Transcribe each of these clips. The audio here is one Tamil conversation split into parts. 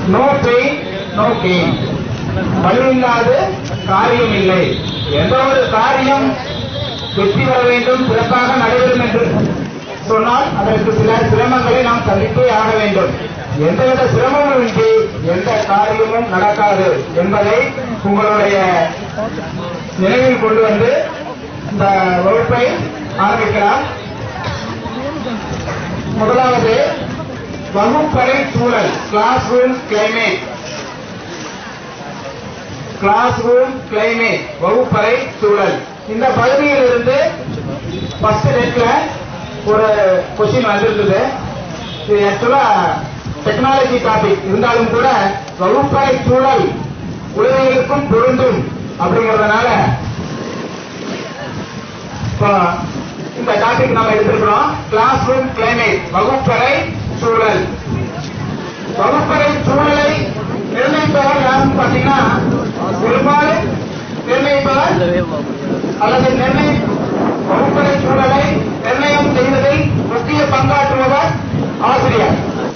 நோ பெயின் நோ கெயின் வலி இல்லாது காரியம் இல்லை எந்த ஒரு காரியம் வெற்றி பெற வேண்டும் சிறப்பாக நடைபெறும் என்று சொன்னால் அதற்கு சில சிரமங்களை நாம் சந்தித்தே ஆக வேண்டும் எந்தவித சிரமமும் இன்றி எந்த காரியமும் நடக்காது என்பதை உங்களுடைய நினைவில் கொண்டு வந்து இந்த வகுப்பை ஆரம்பிக்கலாம் முதலாவது வகுப்பறை சூழல் classroom climate classroom climate வகுப்பறை சூழல் இந்த பகுதியில் இருந்து ஃபர்ஸ்ட் டேட்ல ஒரு கொஸ்டின் வந்திருந்தது இது ஆக்சுவலா டெக்னாலஜி டாபிக் இருந்தாலும் கூட வகுப்பறை சூழல் உலகிற்கும் பொருந்தும் அப்படிங்கறதுனால இப்போ இந்த டாபிக் நம்ம எடுத்திருக்கிறோம் கிளாஸ் ரூம் கிளைமேட் வகுப்பறை சூழல் வகுப்பறை சூழலை நிர்ணயிப்பவர் யாருன்னு பாத்தீங்கன்னா பெரும்பாலும் நிர்ணயிப்பவர் அல்லது நிர்ணய வகுப்பறை சூழலை நிர்ணயம் செய்வதில் முக்கிய பங்காற்றுபவர் ஆசிரியர்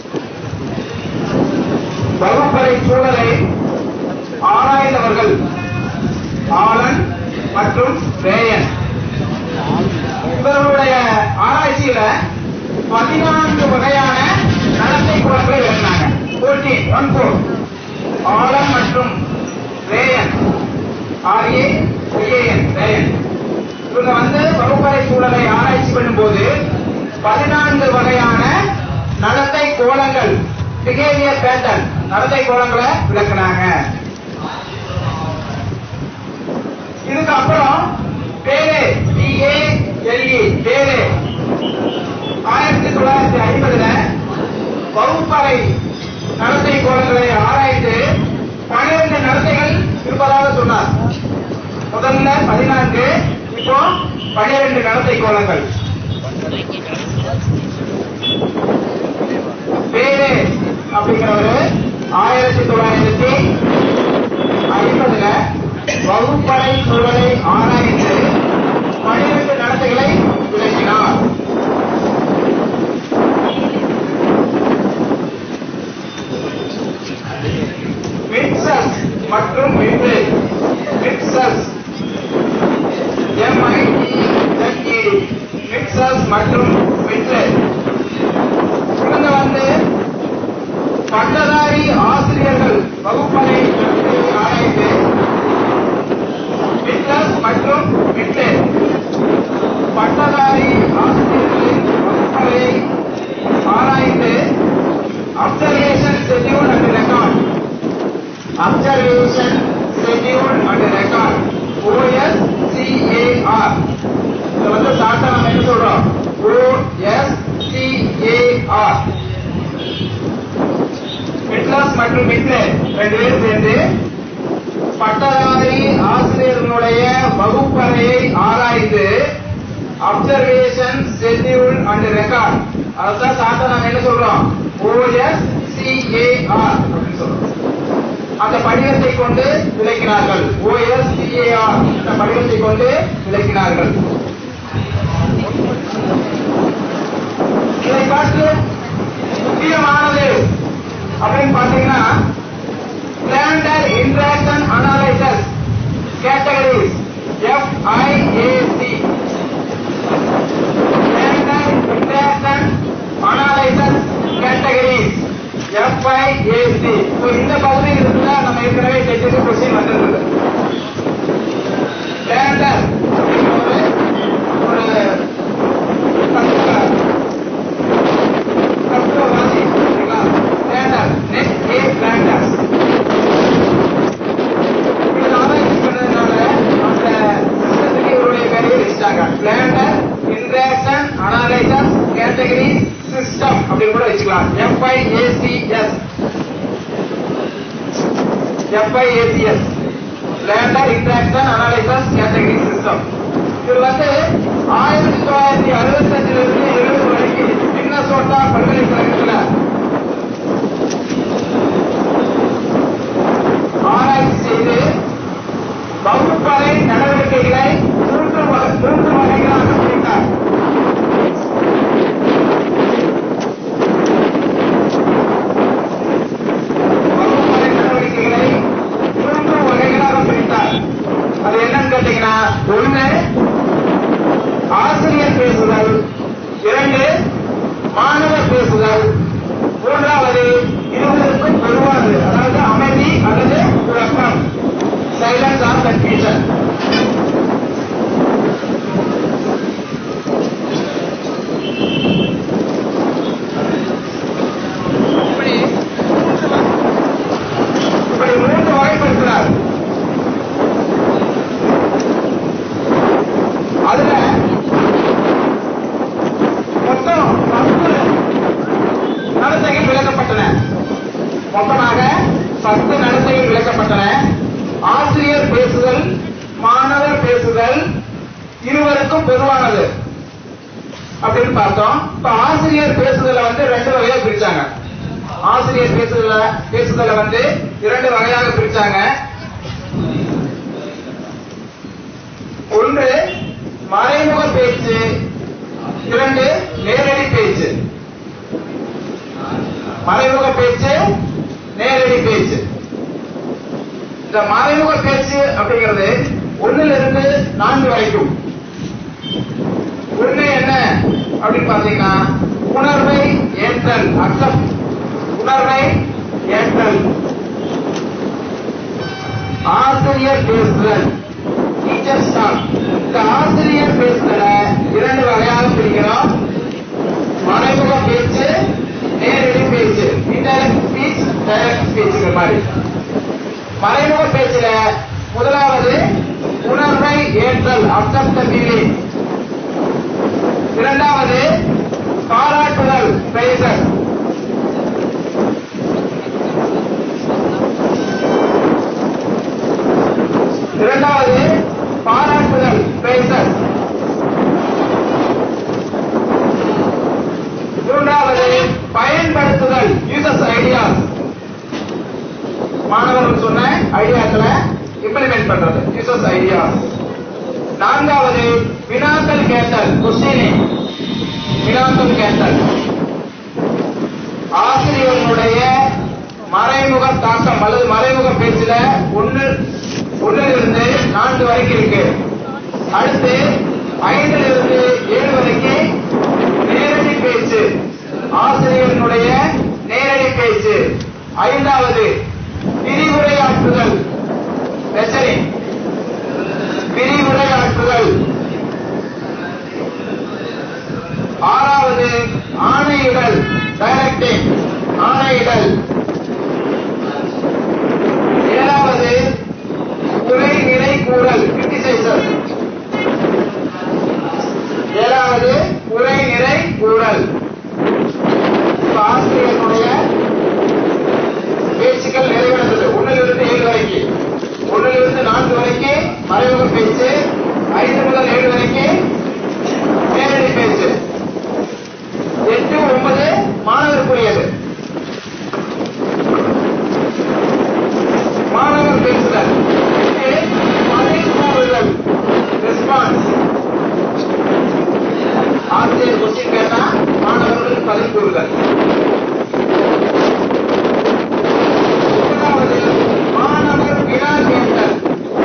வகுப்பறை சூழலை ஆராய்ந்தவர்கள் ஆலன் மற்றும் ரேயன் இவர்களுடைய ஆராய்ச்சியில பதினான்கு வகையான நடத்தை குழந்தை எழுதினாங்க ஃபோர்டீன் ஒன் ஃபோர் ஆலன் மற்றும் ரேயன் ஆர்ஏ ஐஏஎன் ரேயன் இவங்க வந்து வகுப்பறை சூழலை ஆராய்ச்சி பண்ணும்போது பதினான்கு வகையான நடத்தை கோலங்கள் பிஹேவியர் பேட்டர்ன் நடத்தை கோலங்களை விளக்குனாங்க இதுக்கு அப்புறம் பேரே டிஏ எல்இ பேரே ஆயிரத்தி தொள்ளாயிரத்தி ஐம்பதுல வகுப்பறை நடத்தை கோலங்களை ஆராய்ந்து பன்னிரண்டு நடத்தைகள் இருப்பதாக சொன்னார் முதல்ல பதினான்கு இப்போ பன்னிரண்டு நடத்தை கோலங்கள் பேரே அப்படிங்கிறவரு ஆயிரத்தி தொள்ளாயிரத்தி ஐம்பதுல வகுப்பறை சூழலை ஆராய்ந்து பன்னிரண்டு நடத்தைகளை விளக்கினார் மிக்சஸ் மற்றும் மிட்ரே மிக்சஸ் எம்ஐடி மிக்சஸ் மற்றும் மிட்ரே இவங்க வந்து பட்டதாரி ஆசிரியர்கள் வகுப்பறை நடத்தை ஆராய்ந்து மிட்லஸ் மற்றும் மிட்லே பட்டதாரி ஆசிரியர்களின் வகுப்பறையை ஆராய்ந்து observation schedule and record observation schedule and record O S C A R இது வந்து ஷார்ட்டா நம்ம என்ன சொல்றோம் ஓஎஸ்சிஏஆர் மிட்லஸ் மற்றும் மிட்லே ரெண்டு பேரும் சேர்ந்து பட்டதாரி ஆசிரியர்களுடைய வகுப்பறையை ஆராய்ந்து அப்சர்வேஷன் ஷெட்யூல் அண்ட் ரெக்கார்ட் அதுதான் சார்ட்டா நாம என்ன சொல்றோம் ஓஎஸ்சிஏஆர் அப்படின்னு சொல்றோம் அந்த படிவத்தை கொண்டு விளக்கினார்கள் ஓஎஸ்சிஏஆர் அந்த படிவத்தை கொண்டு விளக்கினார்கள் இதை பார்த்து முக்கியமானது அப்படின்னு பாத்தீங்கன்னா standard interaction analysis categories F I A C standard interaction analysis categories F I A C so இந்த பகுதியில் இருந்தா நம்ம ஏற்கனவே டெக்னிக்கல் கொஸ்டின் வந்திருந்தது ஸ்டாண்டர்ட் ஒரு பத்து தத்துவவாதி சரிங்களா ஸ்டாண்டர்ட் நெட் ஏ ஸ்டாண்டர்ட் இது ஆராய்ச்சி பண்ணதுனால அந்த சிஸ்டத்துக்கு இவருடைய பேரையே வச்சுட்டாங்க standard interaction analysis category system அப்படின்னு கூட வச்சுக்கலாம் F I A C S F I A C S standard interaction analysis category system இது வந்து ஆயிரத்தி தொள்ளாயிரத்தி அறுபத்தஞ்சுல இருந்து எழுபது வரைக்கும் மின்னசோட்டா பல்கலைக்கழகத்துல ஆராய்ச்சி செய்து வகுப்பறை நடவடிக்கைகளை மூன்று வகை- மூன்று வகைகளாக பிரித்தார் வகுப்பறை அப்படின்னு பார்த்தோம் இப்ப ஆசிரியர் பேசுதல வந்து ரெண்டு வகையா பிரிச்சாங்க ஆசிரியர் பேசுதல பேசுதல வந்து இரண்டு வகையாக பிரிச்சாங்க ஒன்று மறைமுக பேச்சு இரண்டு நேரடி பேச்சு மறைமுக பேச்சு நேரடி பேச்சு இந்த மறைமுக பேச்சு அப்படிங்கிறது ஒண்ணுல இருந்து நான்கு வரைக்கும் ஒண்ணு என்ன அப்படின்னு பாத்தீங்கன்னா உணர்வை ஏற்றல் அக்செப்ட் உணர்வை ஏற்றல் ஆசிரியர் பேசுதல் டீச்சர் ஸ்டாக் இந்த ஆசிரியர் பேசுதல இரண்டு வகையாக பிரிக்கிறோம் மறைமுக பேச்சு நேரடி பேச்சு இன்டைரக்ட் ஸ்பீச் டைரக்ட் ஸ்பீச்சுங்கிற மாதிரி மறைமுக பேச்சுல முதலாவது உணர்வை ஏற்றல் அக்செப்ட் ஃபீலிங் இரண்டாவது பாராட்டுதல் பிரைசர் இரண்டாவது பாராட்டுதல் பிரைசர் மூன்றாவது பயன்படுத்துதல் யூசஸ் ஐடியாஸ் மாணவர்கள் சொன்ன ஐடியாக்களை இம்ப்ளிமெண்ட் பண்றது யூசஸ் ஐடியாஸ் நான்காவது வினாக்கள் கேட்டல் கொஸ்டினிங் வினாக்கள் கேட்டல் ஆசிரியர்களுடைய மறைமுக தாக்கம் அல்லது மறைமுக பேச்சுல ஒன்னு ஒன்னுல இருந்து நான்கு வரைக்கும் இருக்கு அடுத்து ஐந்துல இருந்து ஏழு வரைக்கும் நேரடி பேச்சு ஆசிரியர்களுடைய நேரடி பேச்சு ஐந்தாவது விரிவுரையாற்றுதல் லெசனிங் விரிவுரையாற்றுதல் ஆறாவது ஆணையிடல் டைரக்டிங் ஆணையிடல் ஏழாவது குறை நிறை கூறல் கிரிட்டிசைசர் ஏழாவது குறை நிறை கூறல் இப்ப ஆசிரியர்களுடைய பேச்சுக்கள் நிறைவடைந்தது ஒன்னிலிருந்து ஏழு வரைக்கும் ஒன்னிலிருந்து நான்கு வரைக்கும் மறைமுக பேச்சு ஐந்து முதல் ஏழு வரைக்கும் நேரடி பேச்சு எட்டு ஒன்பது மாணவருக்குரியது மாணவர் பேசுதல் எட்டு பதில் கூறுதல் ரெஸ்பான்ஸ் ஆசிரியர் கொஸ்டின் கேட்டா மாணவர்களுக்கு பதில் கூறுதல் முதலாவது மாணவர் வினா கேட்டல்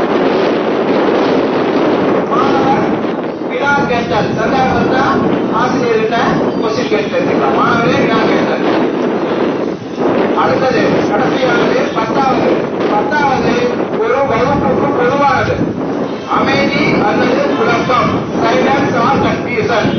மாணவர் வினா கேட்டல் சந்தேகம் இருந்தா ஆசிரியர்கிட்ட கொஸ்டின் கேட்டு தெரிஞ்சுக்கலாம் மாணவரே வினா கேட்டல் அடுத்தது கடைசியானது பத்தாவது பத்தாவது ஒரு வகுப்புக்கு பொதுவானது அமைதி அல்லது குழப்பம் silence or confusion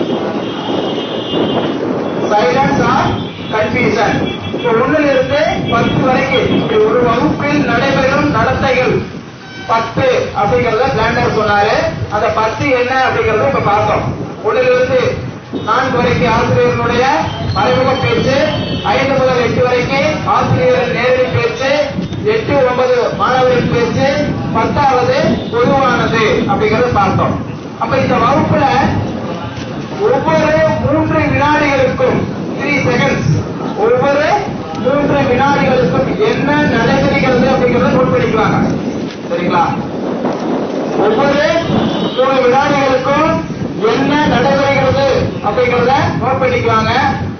silence or confusion இப்போ ஒண்ணுல இருந்து பத்து வரைக்கும் இப்படி ஒரு வகுப்பில் நடைபெறும் நடத்தைகள் பத்து அப்படிங்கறத பிளாண்டர் சொன்னாரு அந்த பத்து என்ன அப்படிங்கறத இப்ப பார்த்தோம் ஒண்ணுல இருந்து நான்கு வரைக்கும் ஆசிரியர்களுடைய மறைமுக பேச்சு ஐந்து முதல் எட்டு வரைக்கும் ஆசிரியர் நேரடி பேச்சு எட்டு ஒன்பது மாணவரின் பேச்சு பத்தாவது பொதுவானது அப்படிங்கறத பார்த்தோம் அப்ப இந்த வகுப்புல ஒவ்வொரு மூன்று வினாடிகளுக்கும் த்ரீ செகண்ட்ஸ் ஒவ்வொரு மூன்று வினாடிகளுக்கும் என்ன நடைபெறுகிறது அப்படிங்கறத நோட் பண்ணிக்குவாங்க சரிங்களா ஒவ்வொரு மூணு வினாடிகளுக்கும் என்ன நடைபெறுகிறது அப்படிங்கறத நோட் பண்ணிக்குவாங்க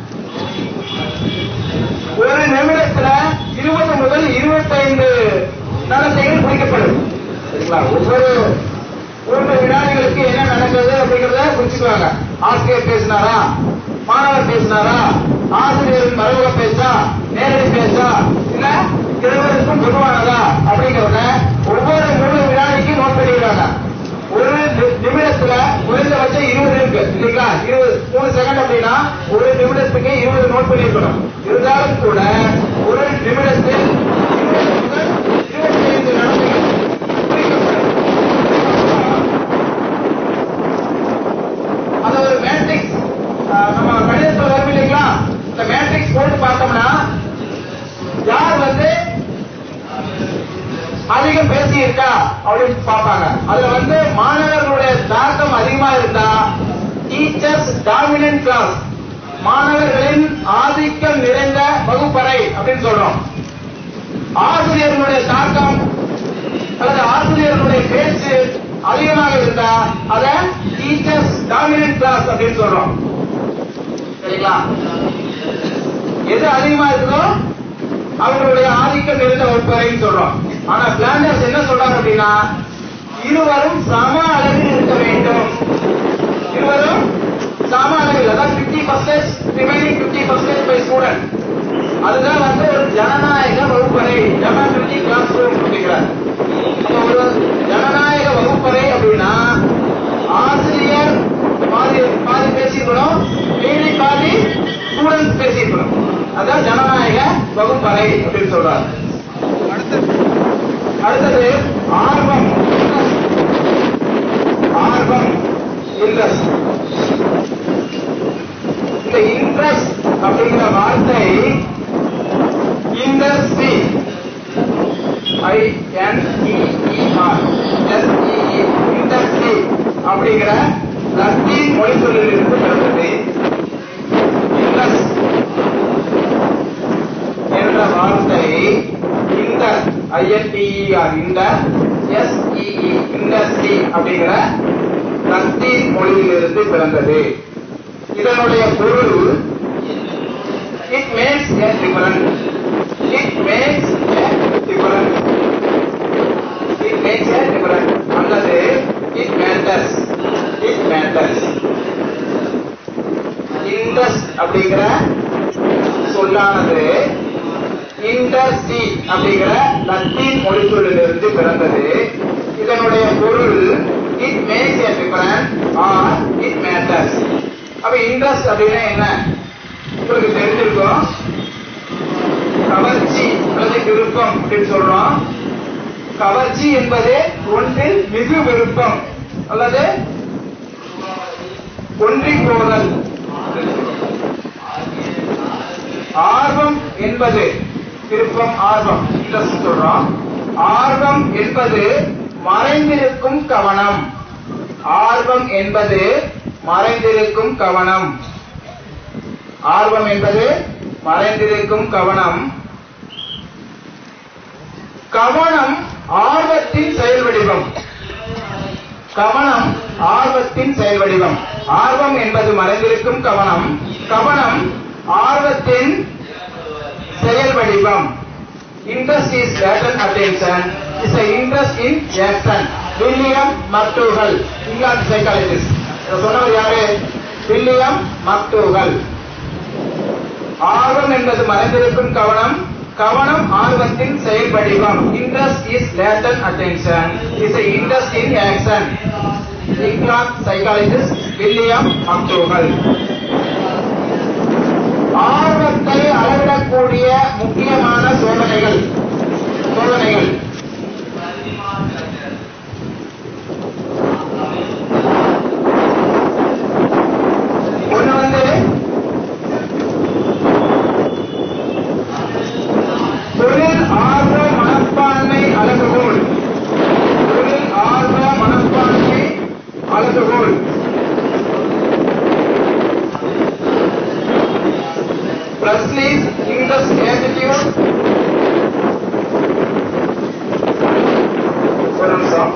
ஒரு நிமிடத்துல இருபது முதல் இருபத்தைந்து நடத்தைகள் குறிக்கப்படும் சரிங்களா ஒவ்வொரு மூன்று வினாடிகளுக்கு என்ன நடக்குது அப்படிங்கறத குறிச்சுக்குவாங்க ஆசிரியர் பேசினாரா மாணவர் பேசினாரா ஆசிரியர் மறைமுக பேச்சா நேரடி பேச்சா இல்ல இருவருக்கும் பொதுவானதா அப்படிங்கறத ஒவ்வொரு மூணு வினாடிக்கும் நோட் பண்ணிக்கிறாங்க ஒரு நி- நிமிடத்துல குறைந்தபட்சம் இருபது இருக்கு இல்லைங்களா இருபது மூணு செகண்ட் அப்படின்னா ஒரு நிமிடத்துக்கு இருபது நோட் பண்ணிருக்கணும் இருந்தாலும் கூட ஒரு நிமிடத்தில் இருபது முதல் இருபத்தி ஐந்து நடத்தைகள் குறிக்கப்படும் அது ஒரு மேட்ரிக்ஸ் நம்ம கணிதத்தில் வரும் இல்லைங்களா இந்த மேட்ரிக்ஸ் போட்டு பார்த்தோம்னா யார் வந்து அதிகம் பேசி இருக்கா அப்படின்னு பார்ப்பாங்க அதுல வந்து மாணவர்களுடைய தாக்கம் அதிகமா இருந்தா டீச்சர்ஸ் டாமினன்ட் கிளாஸ் மாணவர்களின் ஆதிக்கம் நிறைந்த வகுப்பறை அப்படின்னு சொல்றோம் ஆசிரியர்களுடைய தாக்கம் அல்லது ஆசிரியர்களுடைய பேச்சு அதிகமாக இருந்தா அத டீச்சர்ஸ் டாமினன்ட் கிளாஸ் அப்படின்னு சொல்றோம் சரிங்களா எது அதிகமா இருக்குதோ அவர்களுடைய ஆதிக்கம் நிறைந்த வகுப்பறைன்னு சொல்றோம் ஆனா பிளாண்டர்ஸ் என்ன சொல்றாங்க அப்படின்னா இருவரும் சம அளவில் இருக்க வேண்டும் இருவரும் சம அளவில் அதாவது fifty percent remaining fifty percent by student அதுதான் வந்து ஒரு ஜனநாயக வகுப்பறை டெமோக்ரட்டிக் கிளாஸ் ரூம் அப்படிங்கிறார் அப்ப ஒரு ஜனநாயக வகுப்பறை அப்படின்னா ஆசிரியர் பாதி பாதி பேசிக்கணும் மீதி பாதி ஸ்டூடெண்ட்ஸ் பேசிக்கணும் அதான் ஜனநாயக வகுப்பறை அப்படின்னு சொல்றாரு அடுத்தது ஆர்வம் ஆர்வம் இன்ட்ரெஸ்ட் இந்த இன்ட்ரெஸ்ட் அப்படிங்கிற வார்த்தை இண்டஸ்ட்ரி ஐ என் இஆர் எஸ்இஇ இண்டஸ்ட்ரி அப்படிங்கிற லத்தீன் மொழி சொல்லில் இருந்து பிறந்தது இண்டஸ் என்ற வார்த்தை இந்த ஐஎன்டிஇஆர் இந்த எஸ்இஇ இண்டஸ்ட்ரி அப்படிங்கிற லத்தீன் மொழியிலிருந்து பிறந்தது இதனுடைய பொருள் it makes a difference it makes a difference it makes a difference அல்லது இட் மேட்டர்ஸ் இட் மேட்டர்ஸ் இண்டஸ் அப்படிங்கிற சொல்லானது இண்டஸ்ட்ரி அப்படிங்கிற லத்தீன் மொழி சொல்லிலிருந்து பிறந்தது இதனுடைய பொருள் it makes a difference or it matters அப்ப இன்ட்ரெஸ்ட் அப்படின்னா என்ன உங்களுக்கு தெரிஞ்சிருக்கும் கவர்ச்சி அல்லது விருப்பம் அப்படின்னு சொல்றோம் கவர்ச்சி என்பது ஒன்றில் மிகு விருப்பம் அல்லது ஒன்றி போதல் ஆர்வம் என்பது விருப்பம் ஆர்வம் இன்ட்ரெஸ்ட் சொல்றோம் ஆர்வம் என்பது மறைந்திருக்கும் கவனம் ஆர்வம் என்பது மறைந்திருக்கும் கவனம் ஆர்வம் என்பது மறைந்திருக்கும் கவனம் கவனம் ஆர்வத்தின் செயல் வடிவம் கவனம் ஆர்வத்தின் செயல் வடிவம் ஆர்வம் என்பது மறைந்திருக்கும் கவனம் கவனம் ஆர்வத்தின் செயல் வடிவம் interest is latent attention is a interest in action William McDougall England psychologist சொன்னவர் யாரு வில்லியம் மக்டூகல் ஆர்வம் என்பது மறைந்திருக்கும் கவனம் கவனம் ஆர்வத்தின் செயல் வடிவம் interest is latent attention is a interest in action England psychologist William McDougall ஆர்வத்தை அளவிடக்கூடிய முக்கியமான சோதனைகள் சோதனைகள் ஒண்ணு வந்து தொழில் ஆர்வ மனப்பான்மை அளவுகோல் தொழில் ஆர்வ மனப்பான்மை அளவுகோல் Presley's interest attitude ஒரு நிமிஷம்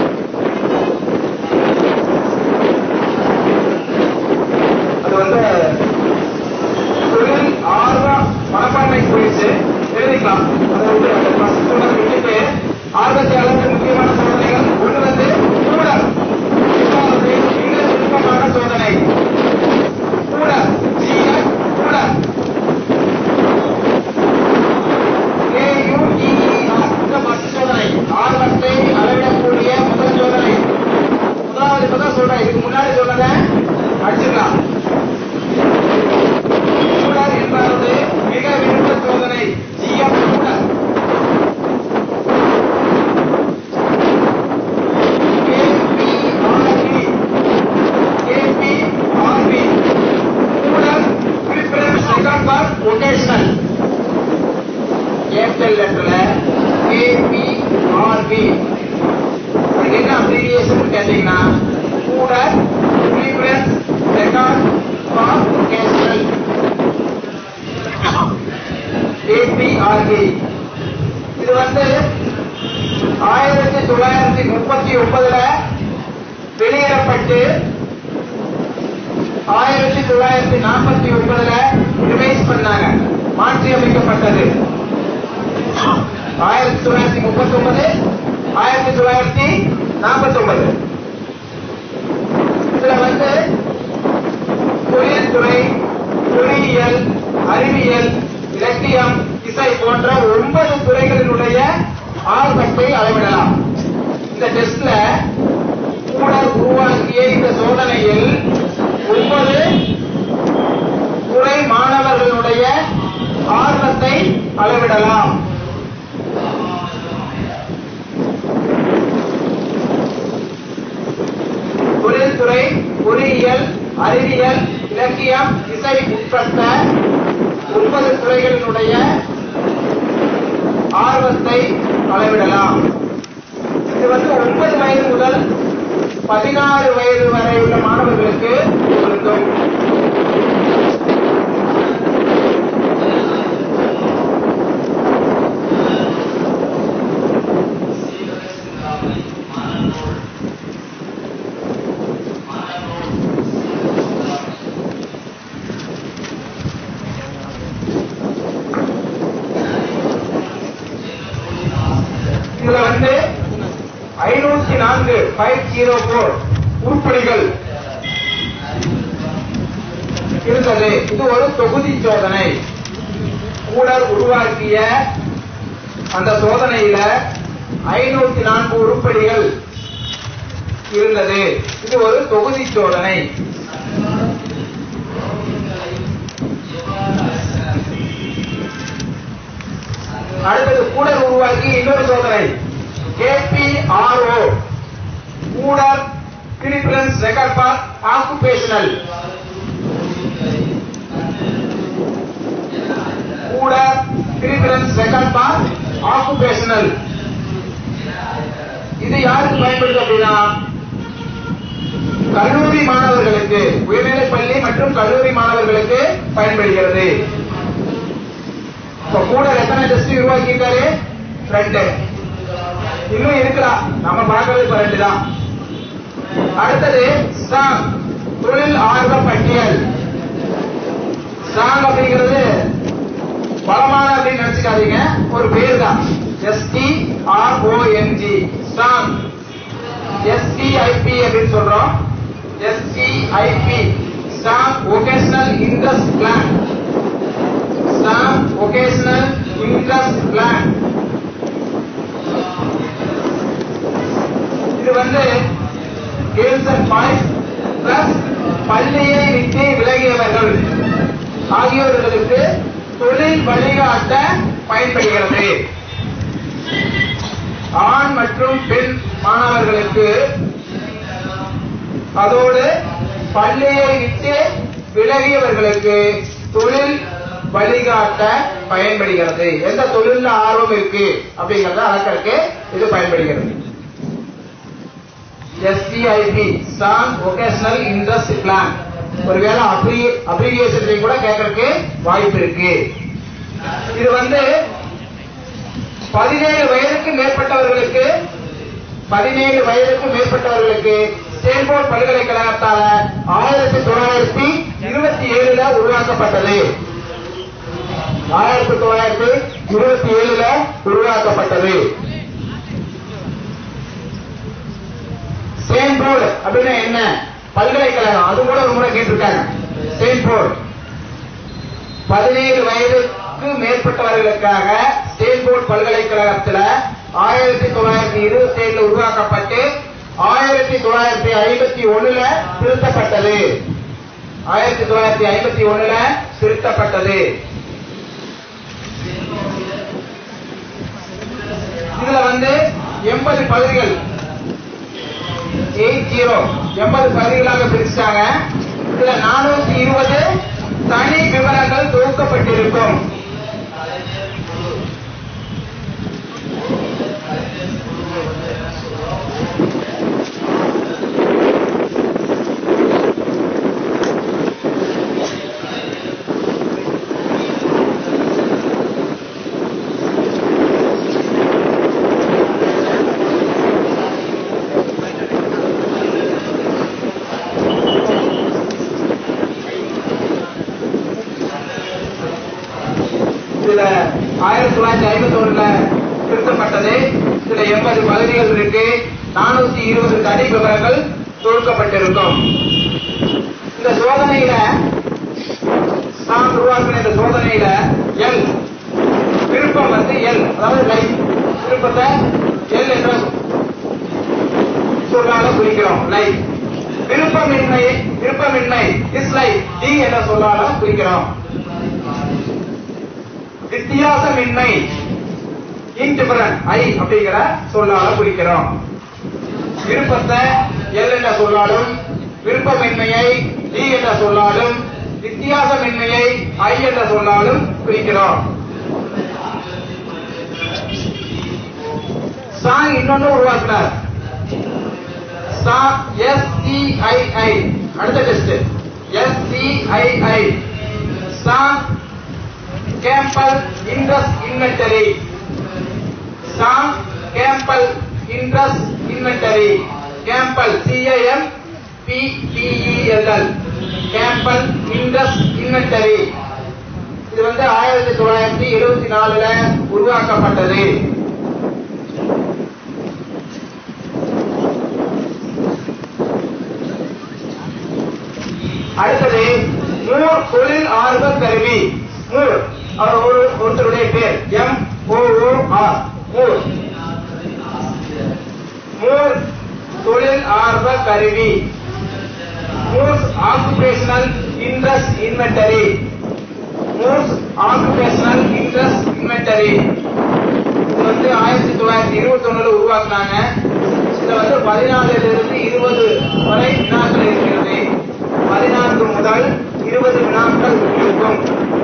அது வந்து தொழில் ஆர்வ மனப்பான்மை குறித்து எழுதிக்கலாம் அதை வந்து அந்த first one விட்டுட்டு ஆர்வத்தை அளவுக்கு முக்கியமான சோதனைகள் ஒன்று வந்து கூடல் இரண்டாவது மிக நுட்பமான சோதனை கூடல் ஜீவன் கூடல் AUEER இந்த first சோதனை ஆர்வத்தை அளவிடக்கூடிய முதல் சோதனை முதலாவது இப்பதான் சொல்றேன் இதுக்கு முன்னாடி சொன்னதை அடிச்சுக்கலாம் கூடல் என்பது மிக விருப்ப சோதனை G M Kuder KPRB KPRB Kuder preference record for vocational capital லெட்டர்ல கேபிஆர்பி அதுக்கு என்ன அப்ரிவியேஷன் கேட்டீங்கன்னா கூட ப்ரீஃபரன்ஸ் ரெக்கார்ட் நாற்பத்தி ஒன்பதுல ரிவைஸ் பண்ணாங்க மாற்றி அமைக்கப்பட்டது ஆயிரத்தி தொள்ளாயிரத்தி முப்பத்தி ஒன்பது ஆயிரத்தி தொள்ளாயிரத்தி நாற்பத்தி ஒன்பது இதுல வந்து தொழில்துறை பொறியியல் அறிவியல் இலக்கியம் இசை போன்ற ஒன்பது துறைகளினுடைய ஆர்வத்தை அளவிடலாம் இந்த டெஸ்ட்ல கூட உருவாக்கிய இந்த சோதனையில் ஒன்பது துறை மாணவர்களுடைய ஆர்வத்தை அளவிடலாம் தொழில்துறை பொறியியல் அறிவியல் இலக்கியம் இசை உட்பட்ட ஒன்பது துறைகளினுடைய ஆர்வத்தை அளவிடலாம் இது வந்து ஒன்பது வயது முதல் பதினாறு வயது வரை உள்ள மாணவர்களுக்கு பொருந்தும் இதுல வந்து ஐநூத்தி நான்கு ஃபைவ் ஜீரோ போர் உருப்படிகள் இருந்தது இது ஒரு தொகுதி சோதனை கூடர் உருவாக்கிய அந்த சோதனையில ஐநூத்தி நான்கு உருப்படிகள் இருந்தது இது ஒரு தொகுதி சோதனை அடுத்தது கூடர் உருவாக்கி இன்னொரு சோதனை K P R O Kuder preference record for occupational Kuder preference record for occupational இது யாருக்கு பயன்படுது அப்படின்னா கல்லூரி மாணவர்களுக்கு உயர்நிலைப் பள்ளி மற்றும் கல்லூரி மாணவர்களுக்கு பயன்படுகிறது இப்ப கூட எத்தனை டெஸ்ட் உருவாக்கியிருக்காரு ரெண்டு இன்னும் இருக்கிறா நம்ம பார்க்கறது இப்ப ரெண்டு தான் அடுத்தது ஸ்ட்ராங் தொழில் ஆர்வ பட்டியல் ஸ்ட்ராங் அப்படிங்கிறது பலமான அப்படின்னு நினைச்சுக்காதீங்க ஒரு பேர் தான் S T R O N G strong S T I B அப்படின்னு சொல்றோம் S T I B strong vocational interest blank staff vocational interest blank இது வந்து கேர்ள்ஸ் அண்ட் பாய்ஸ் பிளஸ் பள்ளியை விட்டு விலகியவர்கள் ஆகியோர்களுக்கு தொழில் வழிகாட்ட பயன்படுகிறது ஆண் மற்றும் பெண் மாணவர்களுக்கு அதோடு பள்ளியை விட்டு விலகியவர்களுக்கு தொழில் வழிகாட்ட பயன்படுகிறது எந்த தொழில்ல ஆர்வம் இருக்கு அப்படிங்கறத அளக்கறதுக்கு இது பயன்படுகிறது S C I B strong vocational interest blank ஒருவேளை அப்ரி அப்ரிவியேஷன் கூட கேட்கறதுக்கு வாய்ப்பு இருக்கு இது வந்து பதினேழு வயதுக்கு மேற்பட்டவர்களுக்கு பதினேழு வயதுக்கு மேற்பட்டவர்களுக்கு ஸ்டேன்போர்ட் பல்கலைக்கழகத்தால ஆயிரத்தி தொள்ளாயிரத்தி இருபத்தி ஏழுல உருவாக்கப்பட்டது ஆயிரத்தி தொள்ளாயிரத்தி இருபத்தி ஏழுல உருவாக்கப்பட்டது ஸ்டேன்போர்டு அப்படின்னா என்ன பல்கலைக்கழகம் அது கூட ஒரு முறை கேட்டிருக்காங்க ஸ்டேன்போர்டு பதினேழு வயதுக்கு மேற்பட்டவர்களுக்காக ஸ்டேன்போர்ட் பல்கலைக்கழகத்துல ஆயிரத்தி தொள்ளாயிரத்தி இருபத்தி ஏழுல உருவாக்கப்பட்டு ஆயிரத்தி தொள்ளாயிரத்தி ஐம்பத்தி ஒண்ணுல திருத்தப்பட்டது ஆயிரத்தி தொள்ளாயிரத்தி ஐம்பத்தி ஒண்ணுல திருத்தப்பட்டது இதுல வந்து எண்பது பகுதிகள் எயிட் ஜீரோ எண்பது பகுதிகளாக பிரிச்சாங்க இதுல நானூத்தி இருபது தனி விவரங்கள் தொகுக்கப்பட்டிருக்கும் ஆயிரத்தி தொள்ளாயிரத்தி ஐம்பத்தி ஒண்ணுல திருத்தப்பட்டது இதுல எண்பது பகுதிகள் இருக்கு நானூத்தி இருபது தனி விவரங்கள் தொகுக்கப்பட்டிருக்கும் இந்த சோதனையில நாம் உருவாக்கின இந்த சோதனையில எல் விருப்பம் வந்து எல் அதாவது லைஃப் விருப்பத்தை எல் என்ற சொல்லால குறிக்கிறோம் லைஃப் விருப்பமின்மை விருப்பமின்மை டிஸ்லைக் டி என்ற சொல்லால குறிக்கிறோம் வித்தியாசமின்மை இன்டிபரன் ஐ அப்படிங்கிற சொல்லால குறிக்கிறோம் விருப்பத்தை எல் என்ற சொல்லாலும் விருப்பமின்மையை டி என்ற சொல்லாலும் வித்தியாசமின்மையை ஐ என்ற சொல்லாலும் குறிக்கிறோம் சாங் இன்னொன்னு உருவாக்கினார் எஸ்சிஐஐ அடுத்த test எஸ்சிஐஐ song Campbell Indies inventory song Campbell Indies inventory Campbell CAM பிபிஇஎல்எல் Campbell Indies inventory இது வந்து ஆயிரத்தி தொள்ளாயிரத்தி எழுபத்தி நாலுல உருவாக்கப்பட்டது அடுத்தது மூர் தொழில் ஆர்வ கருவி மூர் அவர் ஒரு ஒருத்தருடைய பேர் M O R Moore Moore தொழில் ஆர்வ கருவி Moore's occupational interest inventory Moore's occupational interest inventory இது வந்து ஆயிரத்தி தொள்ளாயிரத்தி இருபத்தி ஒண்ணுல உருவாக்குனாங்க இதுல வந்து பதினாலுல இருந்து இருபது வரை வினாக்கள் இருக்கிறது பதினான்கு முதல் இருபது வினாக்கள் இருக்கும்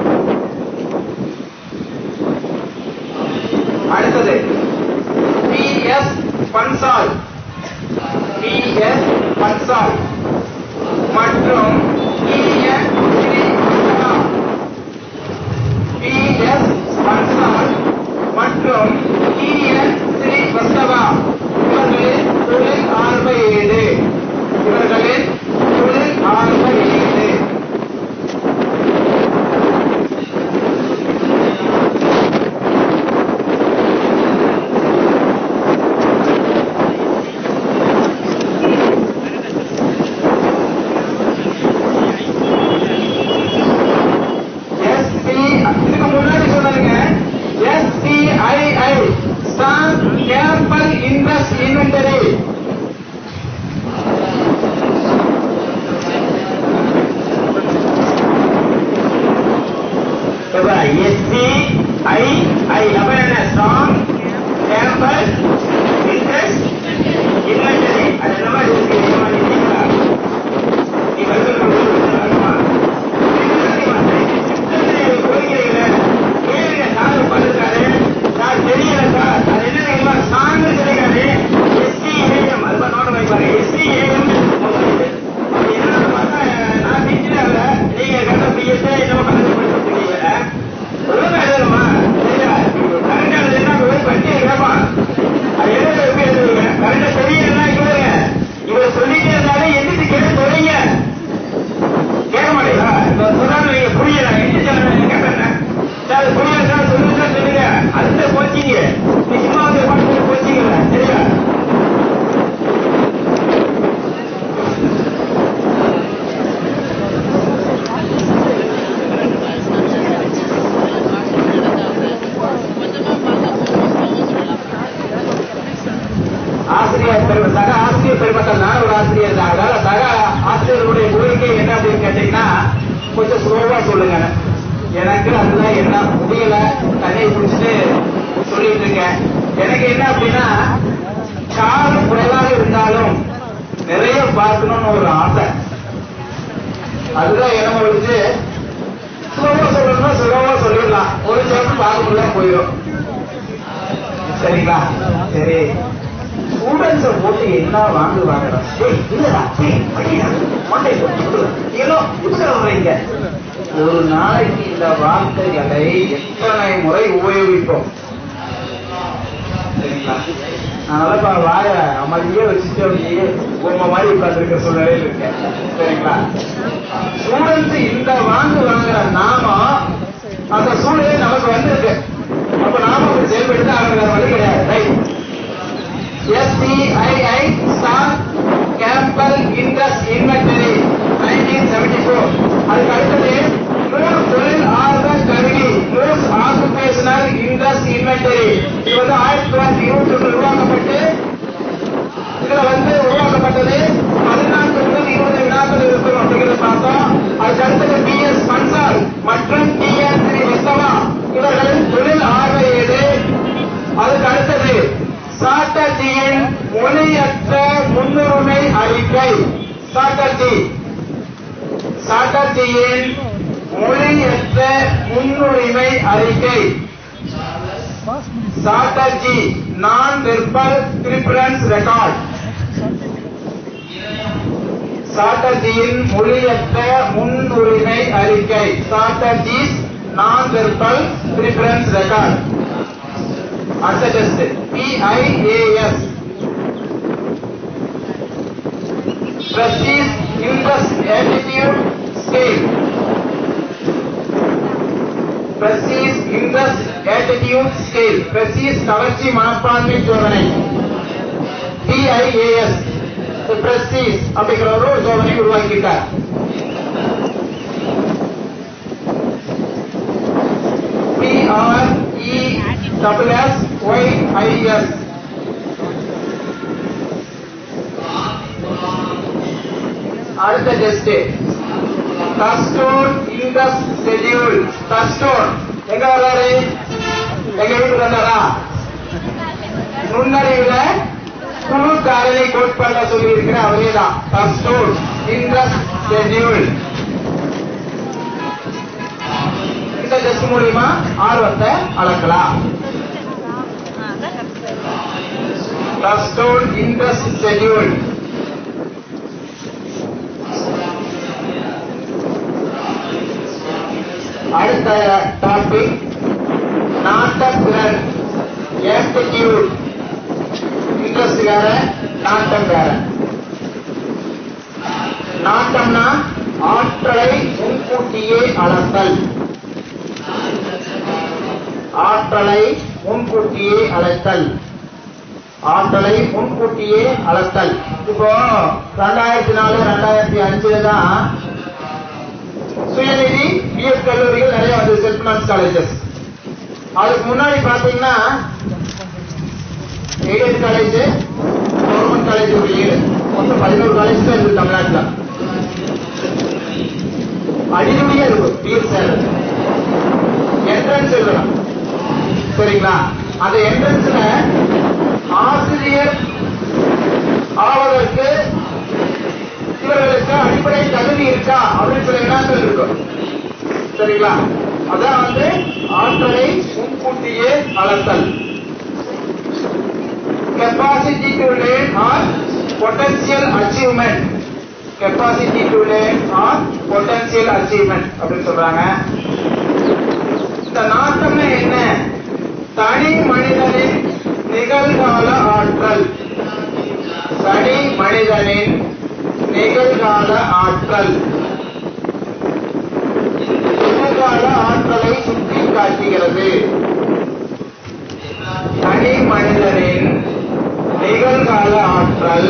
அடுத்தது B S Bansal B S Bansal மற்றும் EN Srivastava B S Bansal மற்றும் இஎன் ஸ்ரீவத்சவா இவர்களின் தொழில் ஆர்வ ஏது இவர்களின் தொழில் ஆர்வ ஏது எஸ்பி இதுக்கு முன்னாடி சொன்னாங்க SPII Strong Campbell invest inventory SC I I அப்ப என்ன ஸ்ட்ராங் கேம்பல் இன்ட்ரெஸ்ட் இன்வென்டரி அது என்ன மாதிரி இருக்கு என்ன மாதிரி இருக்கீங்களா நீ வந்து கேளுங்க சார் பண்ணிருக்காரு சார் தெரியல சார் அது என்ன தெரியுமா சாங்கு கிடைக்காது எஸ்டிஏஎம் அது நோட் வைப்பாரு எஸ்டிஏஎம் என்ன பார்த்தா நான் டீச்சர் நீங்க கண்ட பிஎஸ்ஏ என்னமோ கணக்கு படிச்சுருக்கீங்க ஒழுங்கா எழுதணுமா சரியா கரெக்டா எழுதுனா போய் பட்டியை கேட்பான் அது எழுத எப்படி எழுதுவீங்க கரெக்டா தெரியலன்னா இவருங்க இவர் சொல்லிட்டே இருந்தாலே எந்திரிச்சு கேட்டு சொல்றீங்க கேட்க மாட்டீங்களா இப்ப சொன்னாலும் நீங்க புரியல எந்திரிச்சு கேட்கறேன் சார் புரியல சார் சொல்லுங்க சார் சொல்லுங்க அடுத்த கோச்சிங்க நீ சும்மா வந்து பாட்டு கோச்சிங்க சரியா ஆசிரியர் பெருமை சக ஆசிரியர் பெருமக்கள் நான் ஒரு ஆசிரியர் தான் அதனால சக ஆசிரியர்களுடைய கோரிக்கை என்ன அப்படின்னு கேட்டீங்கன்னா கொஞ்சம் ஸ்லோவா சொல்லுங்க எனக்கு அதுல என்ன முடியல தண்ணியை குடிச்சிட்டு சொல்லிட்டு இருக்கேன் எனக்கு என்ன அப்படின்னா காலம் குறைவாக இருந்தாலும் நிறைய பார்க்கணும்னு ஒரு ஆசை அதுதான் என்ன ஒழிச்சு ஸ்லோவா சொல்லணும்னா ஸ்லோவா சொல்லிடலாம் ஒரு சாப்டர் பார்க்க முடியாம போயிடும் சரிங்களா சரி ஸ்டூடெண்ட்ஸ போட்டு என்ன வாங்குவாங்க டேய் இல்லடா டேய் படிடா மண்டை போட்டு ஏதோ இதுல வர்றீங்க ஒரு நாளைக்கு இந்த வார்த்தைகளை எத்தனை முறை உபயோகிப்போம் சரிங்களா அதனால இப்ப வாய அமைதியே வச்சுட்டு அப்படியே உங்க மாதிரி உட்கார்ந்துருக்க சூழ்நிலையில் இருக்கேன் சரிங்களா ஸ்டூடெண்ட்ஸ் இந்த வாங்கு வாங்குற நாம அந்த சூழ்நிலை நமக்கு வந்திருக்கு அப்ப நாம அப்படி செயல்படுத்த அவங்களுக்கு வழி கிடையாது right SCII Star Campbell Indus Inventory 1974 அதுக்கு அடுத்தது நூறு தொழில் ஆர்வ கருவி நூஸ் ஆக்குபேஷனல் இண்டஸ் இன்வென்டரி இது வந்து ஆயிரத்தி தொள்ளாயிரத்தி இருபத்தி ஒன்று உருவாக்கப்பட்டு இதுல வந்து உருவாக்கப்பட்டது பதினான்கு முதல் இருபது வினாக்கள் இருக்கும் அப்படிங்கிறத பார்த்தோம் அதுக்கு அடுத்தது பி எஸ் பன்சால் மற்றும் டி என் ஸ்ரீ விஸ்வமா இவர்களின் தொழில் ஆர்வ ஏது அதுக்கு அடுத்தது சாட்டர்ஜியின் மொழியற்ற முன்னுரிமை அறிக்கை சாட்டர்ஜி சாட்டர்ஜியின் மொழியற்ற முன்னுரிமை அறிக்கை Chatterjee non verbal preference record சாட்டர்ஜியின் மொழியற்ற முன்னுரிமை அறிக்கை Chatterjee's non verbal preference record அடுத்த test PIAS Prestige Interest Attitude Scale Prestige Interest Attitude Scale Prestige கவர்ச்சி மனப்பான்மை சோதனை பிஐஏஎஸ் Prestige அப்படிங்கிற ஒரு சோதனை உருவாக்கிட்டார் பிஆர்இஎஸ் அடுத்த test Thurstone interest schedule Thurstone எங்க வர்றாரு எங்க வீட்டுக்கு வந்தாரா நுண்ணறிவுல குழு காரணி கோட்பாடுல சொல்லி இருக்கிற அவரே தான் கஸ்டோன் இண்டஸ் ஷெட்யூல் இந்த டெஸ்ட் மூலியமா ஆர்வத்தை அளக்கலாம் கஸ்டோன் இண்டஸ் ஷெட்யூல் அடுத்த டாபிக் நாட்டத்திறன் ஆப்டிடியூட் இன்ட்ரெஸ்ட் வேற நாட்டம் வேற நாட்டம்னா ஆற்றலை முன்கூட்டியே அளத்தல் ஆற்றலை முன்கூட்டியே அழைத்தல் ஆற்றலை முன்கூட்டியே அளத்தல் இப்போ ரெண்டாயிரத்தி நாலு ரெண்டாயிரத்தி அஞ்சுல தான் சுயநிதி பிஎஸ் கல்லூரிகள் நிறைய வந்து செல்ஃபினான்ஸ் காலேஜஸ் அதுக்கு முன்னாடி பாத்தீங்கன்னா எய்டட் காலேஜ் கவர்மெண்ட் காலேஜ் ஒரு ஏழு மொத்தம் பதினோரு காலேஜ் தான் இருக்கு தமிழ்நாட்டுல அடிநுடியா இருக்கும் பிஎஸ் சார் என்ட்ரன்ஸ் எழுதணும் சரிங்களா அந்த என்ட்ரன்ஸ்ல ஆசிரியர் ஆவதற்கு இவர்களுக்கு அடிப்படை தகுதி இருக்கா அப்படின்னு சில வினாக்கள் இருக்கும் சரிங்களா அதான் வந்து ஆற்றலை முன்கூட்டியே அளத்தல் capacity to learn or potential achievement capacity to learn or potential achievement அப்படின்னு சொல்றாங்க இந்த நாட்டம்னா என்ன தனி மனிதனின் நிகழ்கால ஆற்றல் தனி மனிதனின் நிகழ்கால ஆற்றல் நிகழ்கால ஆற்றலை சுட்டி காட்டுகிறது தனி மனிதனின் நிகழ்கால ஆற்றல்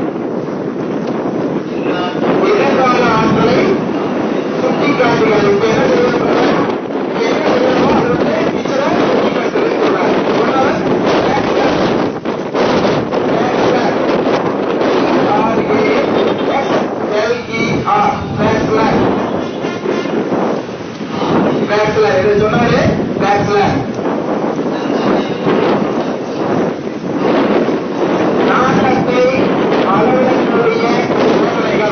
நிகழ்கால ஆற்றலை சுட்டி காட்டுகிறது இப்ப என்ன செய்யணும்? என்ன செய்யணுமோ அதை வந்து teacher அ சுட்டி காட்டுறதுன்னு சொல்றாங்க. ஒன்னாவது, R-A-X-L-E-R, backslash. backslash. இது சொன்னாரு backslash. நாட்டத்தை அளவிடக்கூடிய சோதனைகள்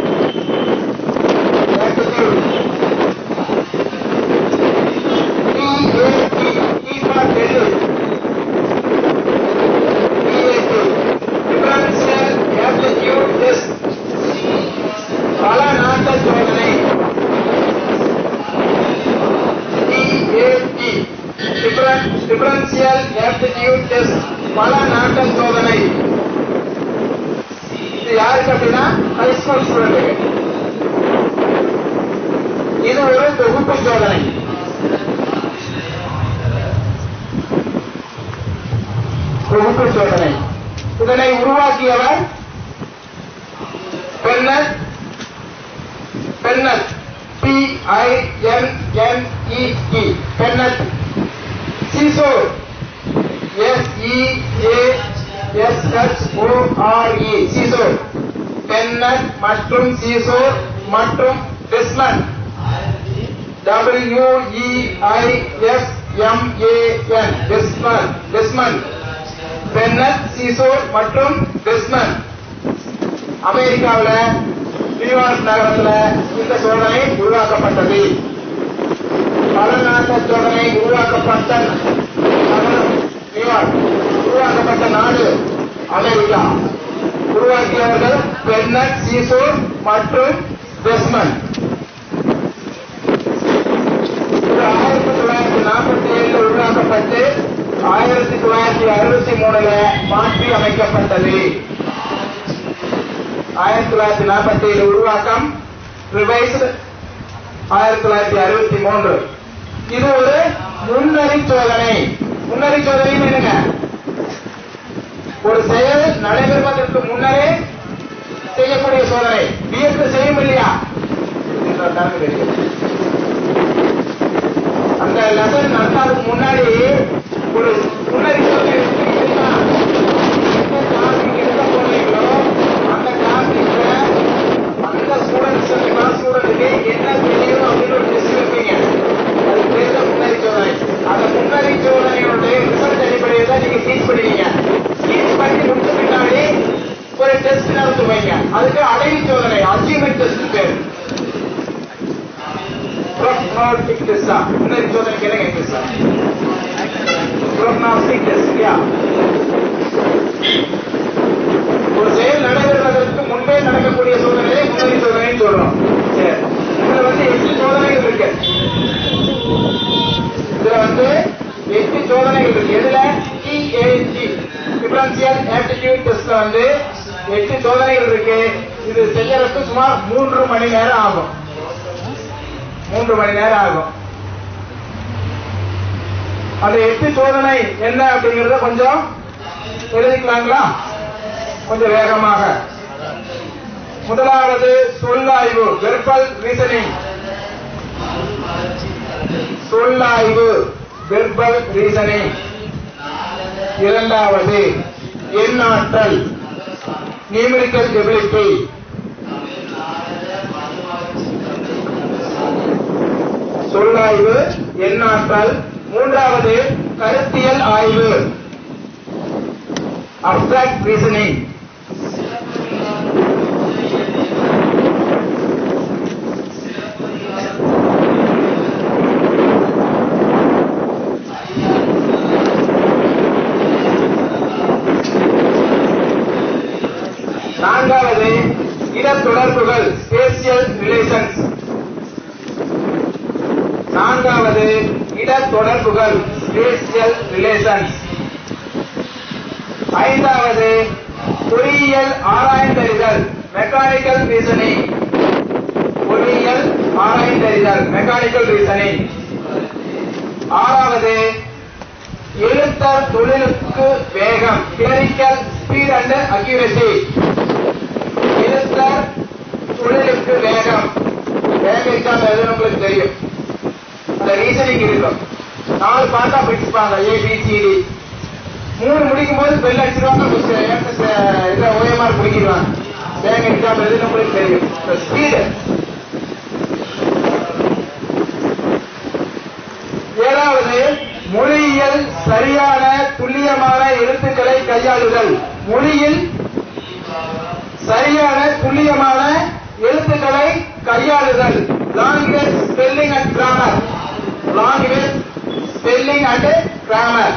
Attitude. T-A-T, T for Delhi. T-A-T, Differential Aptitude Test. பல நாட்ட சோதனை TAT, Different- Differential Aptitude Test. பல நாட்ட சோதனை இது யாருக்கு அப்படின்னா ஹைஸ்கூல் ஸ்டூடெண்ட்டுக்கு இது ஒரு தொகுப்பு சோதனை உருவாக்கியவர் Bennett Bennett B I N N E T Bennett Seashore S E A S H O R E Seashore Bennett மற்றும் சீசோர் மற்றும் Wesman W E I S M A N Wesman Wesman Bennett Seashore மற்றும் டெஸ்மன் அமெரிக்காவில் நியூயார்க் நகரத்துல இந்த சோதனை உருவாக்கப்பட்டது பல நாட்டு சோதனை உருவாக்கப்பட்ட நகரம் நியூயார்க் உருவாக்கப்பட்ட நாடு அமெரிக்கா உருவாக்கியவர்கள் பென்னட் சீசோர் மற்றும் டெஸ்மன் இது ஆயிரத்தி தொள்ளாயிரத்தி நாற்பத்தி ஏழுல உருவாக்கப்பட்டு ஆயிரத்தி தொள்ளாயிரத்தி அறுபத்தி மூணுல மாற்றி அமைக்கப்பட்டது ஆயிரத்தி தொள்ளாயிரத்தி நாற்பத்தி ஏழு உருவாக்கம் ரிவைஸ்டு ஆயிரத்தி தொள்ளாயிரத்தி அறுபத்தி மூன்று இது ஒரு முன்னறி சோதனை முன்னறி சோதனை என்னங்க ஒரு செயல் நடைபெறுவதற்கு முன்னரே செய்யக்கூடிய சோதனை வியப்பு செய்யும் இல்லையா என்ற கணக்கு தெரியும் அந்த லெசன் நடத்தாதுக்கு முன்னாடி ஒரு முன்னறி சோதனை இருக்கு தெரியுமா? எந்த டாபிக் எந்த போனீங்களோ அந்த டாபிக்ல அந்த ஸ்டூடெண்ட்ஸ் கிளாஸ் ஸ்டூடெண்ட்டுக்கு என்ன தெரியும் அப்படின்னு ஒரு டெஸ்ட் வைப்பீங்க அது பேர் தான் முன்னறி சோதனை அந்த முன்னறி சோதனையோட ரிசல்ட் அடிப்படையில் தான் நீங்க டீச் பண்ணுவீங்க டீச் பண்ணி முடிச்ச பின்னாடி ஒரு டெஸ்ட் நடத்துவீங்க அதுக்கு அடைவு சோதனை அச்சீவ்மெண்ட் டெஸ்ட் பேர் ப்ரோக்னாஸ்டிக் டெஸ்டா முன்னறி சோதனைக்கு என்ன டெஸ்டா ப்ரோக்னாஸ்டிக் டெஸ்ட் இல்லையா ஒரு செயல் நடைபெறுவதற்கு முன்பே நடக்கக்கூடிய சோதனையை முன்னணி சோதனைன்னு சொல்றோம் சரி இதுல வந்து எட்டு சோதனைகள் இருக்கு இதுல வந்து எட்டு சோதனைகள் இருக்கு எதுல டிஏஜி டிஃபரன்சியல் ஆப்டிடியூட் டெஸ்ட்ல வந்து எட்டு சோதனைகள் இருக்கு இது செய்யறதுக்கு சுமார் மூன்று மணி நேரம் ஆகும் மூன்று மணி நேரம் ஆகும் அந்த எட்டு சோதனை என்ன அப்படிங்கறத கொஞ்சம் எழுதிக்கலாங்களா கொஞ்சம் வேகமாக முதலாவது சொல்லாய்வு வெர்பல் ரீசனிங் சொல்லாய்வு வெர்பல் ரீசனிங் இரண்டாவது எண்ணாற்றல் நியூமரிக்கல் எபிலிட்டி சொல்லாய்வு எண்ணாற்றல் மூன்றாவது கருத்தியல் ஆய்வு அப்சாக்ட் ரீசனிங் நான்காவது இடத்தொடர்புகள் ஸ்பேசியல் ரிலேஷன்ஸ் நான்காவது இடத்தொடர்புகள் ஸ்பேசியல் ரிலேஷன்ஸ் ஐந்தாவது பொறியியல் ஆராய்ந்தறிதல் மெக்கானிக்கல் ரீசனிங் பொறியியல் ஆராய்ந்தறிதல் மெக்கானிக்கல் ரீசனிங் ஆறாவது எழுத்தர் தொழிலுக்கு வேகம் கிளரிக்கல் ஸ்பீட் அண்ட் அக்யூரசி எழுத்தர் தொழிலுக்கு வேகம் வேகம் எக்ஸாம் எதுன்னு உங்களுக்கு தெரியும் அந்த ரீசனிங் இருக்கும் நாலு பாட்டா பிடிச்சிப்பாங்க ஏபிசிடி மூணு முடிக்கும் போது பெல் அடிச்சிருவாங்க இதை ஓஎம்ஆர் பிடிக்கிடுவாங்க பேங்க் எக்ஸாம் எதுன்னு உங்களுக்கு தெரியும் ஸ்பீடு ஏழாவது மொழியியல் சரியான துல்லியமான எழுத்துக்களை கையாளுதல் மொழியில் சரியான துல்லியமான எழுத்துக்களை கையாளுதல் language spelling and grammar language spelling and grammar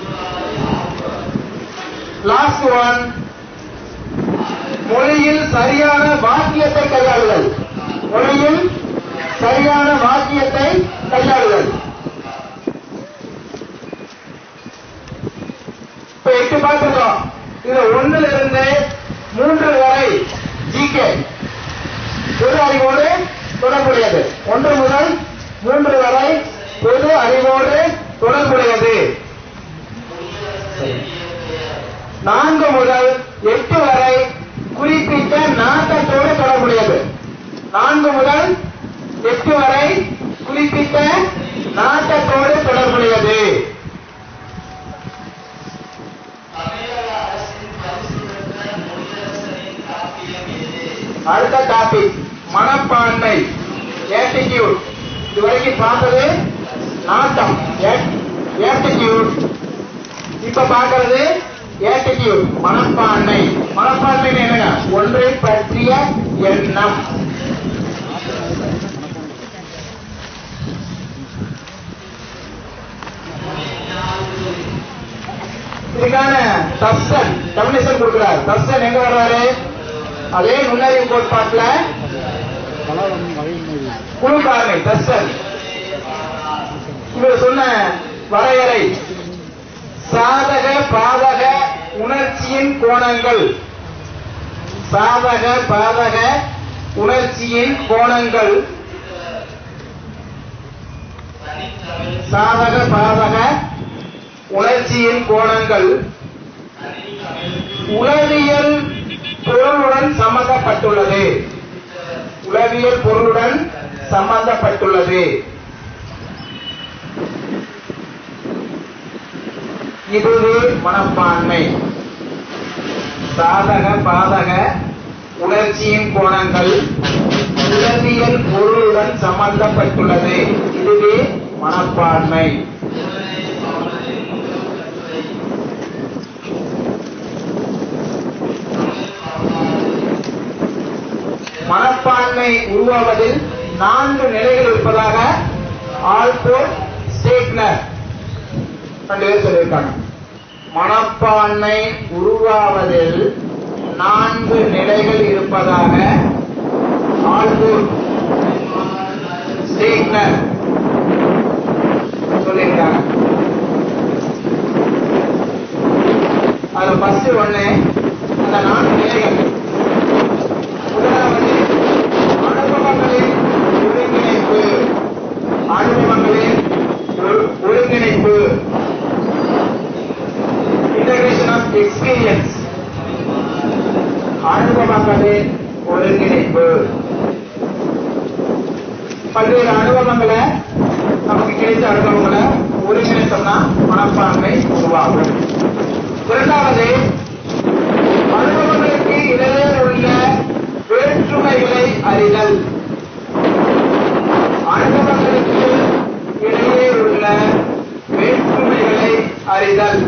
last one மொழியில் சரியான வாக்கியத்தை கையாளுதல் மொழியில் சரியான வாக்கியத்தை கையாளுதல் இப்ப எட்டு பார்த்துருக்கோம் இது ஒண்ணுல இருந்து மூன்று வரை ஜிகே பொது அறிவோடு தொடர்புடையது ஒன்று முதல் மூன்று வரை பொது அறிவோடு தொடர்புடையது நான்கு முதல் எட்டு வரை மனப்பான்மை ஏட்டிடியூட் இதுவரைக்கும் பார்த்தது நாட்டம் ஏட்டிடியூட் இப்ப பார்க்கிறது ஏட்டிடியூட் மனப்பான்மை மனப்பான்மை என்னங்க ஒன்றை பற்றிய எண்ணம் இதுக்கான தப்சன் டெபினேஷன் கொடுக்கிறார் தப்சன் எங்க வர்றாரு அதே நுண்ணறிவு கோட்பாட்டுல குழு காரணி தப்சன் இவர் சொன்ன வரையறை சாதக பாதக உணர்ச்சியின் கோணங்கள் சாதக பாதக உணர்ச்சியின் கோணங்கள் சாதக பாதக உணர்ச்சியின் கோணங்கள் உளவியல் பொருளுடன் சம்பந்தப்பட்டுள்ளது உளவியல் பொருளுடன் சம்பந்தப்பட்டுள்ளது இதுவே மனப்பான்மை சாதக பாதக உணர்ச்சியின் கோணங்கள் உளவியல் பொருளுடன் சம்பந்தப்பட்டுள்ளது இதுவே மனப்பான்மை மனப்பான்மை உருவாவதில் நான்கு நிலைகள் இருப்பதாக ஆல்போர்ட் ஸ்டேட்னர் ரெண்டு பேர் சொல்லியிருக்காங்க மனப்பான்மை உருவாவதில் நான்கு நிலைகள் இருப்பதாக ஆல்போர்ட் ஸ்டேட்னர் சொல்லியிருக்காங்க அதுல ஃபர்ஸ்ட் ஒண்ணு அந்த நான்கு நிலைகள் முதலாவது அனுபவங்களின் ஒருங்கிணைப்பு அனுபவங்களின் ஒரு- ஒருங்கிணைப்பு இன்டகிரேஷன் ஆஃப் எக்ஸ்பீரியன்ஸ் அனுபவங்களின் ஒருங்கிணைப்பு பல்வேறு அனுபவங்களை நமக்கு கிடைத்த அனுபவங்களை ஒருங்கிணைத்தோம்னா மனப்பான்மை உருவாகும் இரண்டாவது அனுபவங்களுக்கு இடையே உள்ள வேற்றுமைகளை அறிதல் அனுபவங்களுக்கு இடையே உள்ள வேற்றுமைகளை அறிதல்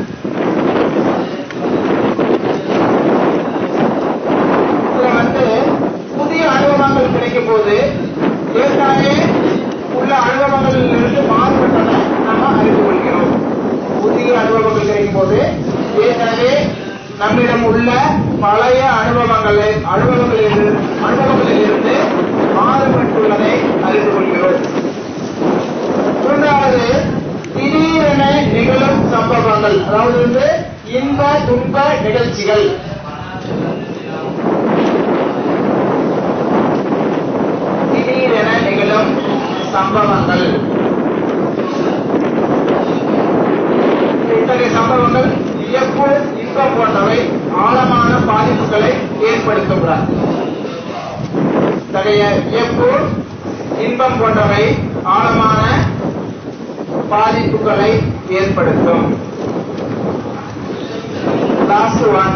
இதுல வந்து புதிய அனுபவங்கள் கிடைக்கும் போது ஏற்கனவே உள்ள அனுபவங்களில் இருந்து மாறுபட்டதை நாம அறிந்து கொள்கிறோம் புதிய அனுபவங்கள் கிடைக்கும் போது ஏற்கனவே நம்மிடம் உள்ள பழைய அனுபவங்களை அனுபவங்களில் அனுபவங்களில் இருந்து மாறுபட்டுள்ளதை அறிந்து கொள்கிறோம் மூன்றாவது திடீரென நிகழும் சம்பவங்கள் அதாவது வந்து இன்ப துன்ப நிகழ்ச்சிகள் திடீரென நிகழும் சம்பவங்கள் இத்தகைய சம்பவங்கள் வியப்பு இன்பம் போன்றவை ஆழமான பாதிப்புகளை ஏற்படுத்துகிறார் இத்தகைய வியப்பு இன்பம் போன்றவை ஆழமான பாதிப்புகளை ஏற்படுத்தும் லாஸ்ட் ஒன்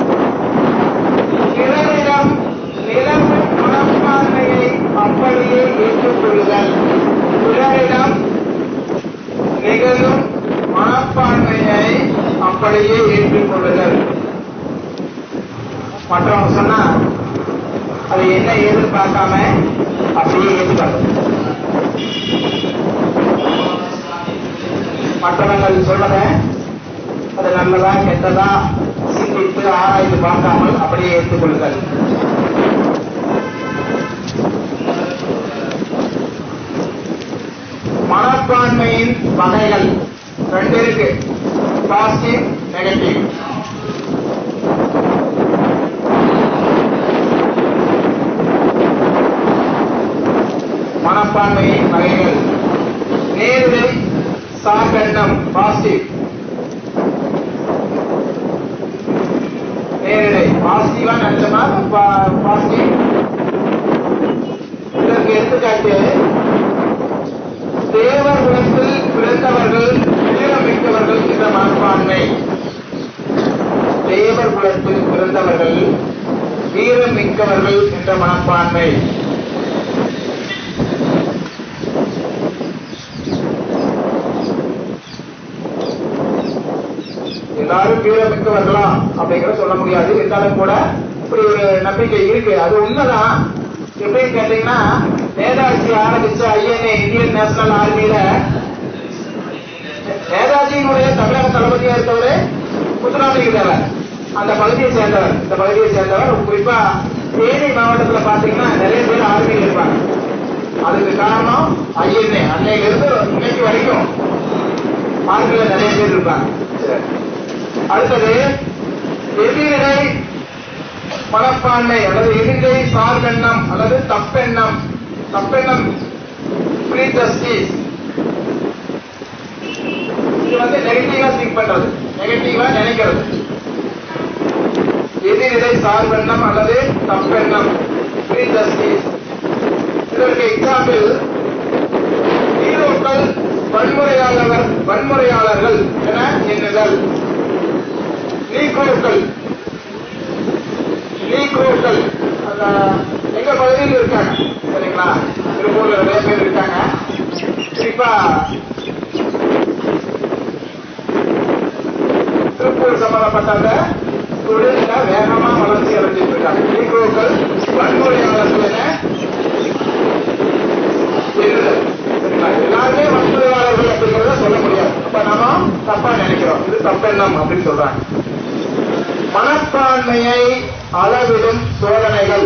பிறரிடம் நிலவும் மனப்பான்மையை அப்படியே ஏற்றுக்கொள்ளுதல் பிறரிடம் நிகழும் மனப்பான்மையை அப்படியே ஏற்றுக்கொள்ளுதல் மற்றவங்க சொன்னா அது என்ன ஏதுன்னு பார்க்காம அப்படியே ஏற்றுக்கணும் மற்றவங்கள் சொல்றத அது நல்லதா கெட்டதா சிந்தித்து ஆராய்ந்து பார்க்காமல் அப்படியே ஏற்றுக்கொள்ளுங்கள் மனப்பான்மையின் வகைகள் ரெண்டு இருக்கு பாசிட்டிவ் நெகட்டிவ் மனப்பான்மையின் வகைகள் நேர்விலை சார்பெண்ணம் பாசிட்டிவ் நேரிடை பாசிட்டிவா நினைச்சோம்னா பாசிட்டிவ் இதற்கு எடுத்துக்காட்டு தேவர் குலத்தில் பிறந்தவர்கள் வீரமிக்கவர்கள் என்ற மனப்பான்மை தேவர் குலத்தில் பிறந்தவர்கள் வீரமிக்கவர்கள் என்ற மனப்பான்மை எல்லாரும் வீரமிக்கவர்களா அப்படிங்கிற சொல்ல முடியாது இருந்தாலும் கூட இப்படி ஒரு நம்பிக்கை இருக்கு அது உண்மைதான் எப்படின்னு கேட்டீங்கன்னா நேதாஜி ஆரம்பிச்ச ஐஎன்ஏ இந்தியன் நேஷனல் ஆர்மியில நேதாஜியினுடைய தமிழக தளபதியா இருக்கவரு முத்துராமலிங்க தேவர் அந்த பகுதியை சேர்ந்தவர் இந்த பகுதியை சேர்ந்தவர் குறிப்பா தேனி மாவட்டத்துல பாத்தீங்கன்னா நிறைய பேர் ஆர்மியில் இருப்பாங்க அதுக்கு காரணம் ஐஎன்ஏ அன்னையில இருந்து இன்னைக்கு வரைக்கும் ஆர்மியில நிறைய பேர் இருப்பாங்க சரி. அடுத்தது எதிரிடை மனப்பான்மை அல்லது எதிரிடை சார்பெண்ணம் அல்லது தப்பெண்ணம் தப்பெண்ணம் ப்ரீ ஜஸ்டிஸ் இது வந்து நெகட்டிவா திங்க் பண்றது நெகட்டிவா நினைக்கிறது எதிரிடை சார்பெண்ணம் அல்லது தப்பெண்ணம் ப்ரீ ஜஸ்டிஸ் இதற்கு எக்ஸாம்பிள் ஹீரோக்கள் வன்முறையாளர்கள் வன்முறையாளர்கள் என எண்ணுதல் நீக்ரோக்கள் நீக்ரோக்கள் அந்த எங்க பகுதியில் இருக்காங்க சரிங்களா திருப்பூர்ல நிறைய பேர் இருக்காங்க குறிப்பா திருப்பூர் சம்பந்தப்பட்ட அந்த தொழில வேகமா வளர்ச்சி அடைஞ்சிட்டு இருக்காங்க நீக்ரோக்கள் வன்முறையாளர்கள் என எண்ணுதல் சரிங்களா? எல்லாருமே வன்முறையாளர்கள் அப்படிங்கிறத சொல்ல முடியாது அப்ப நாம தப்பா நினைக்கிறோம் இது தப்பெண்ணம் அப்படின்னு சொல்றாங்க மனப்பான்மையை அளவிடும் சோதனைகள்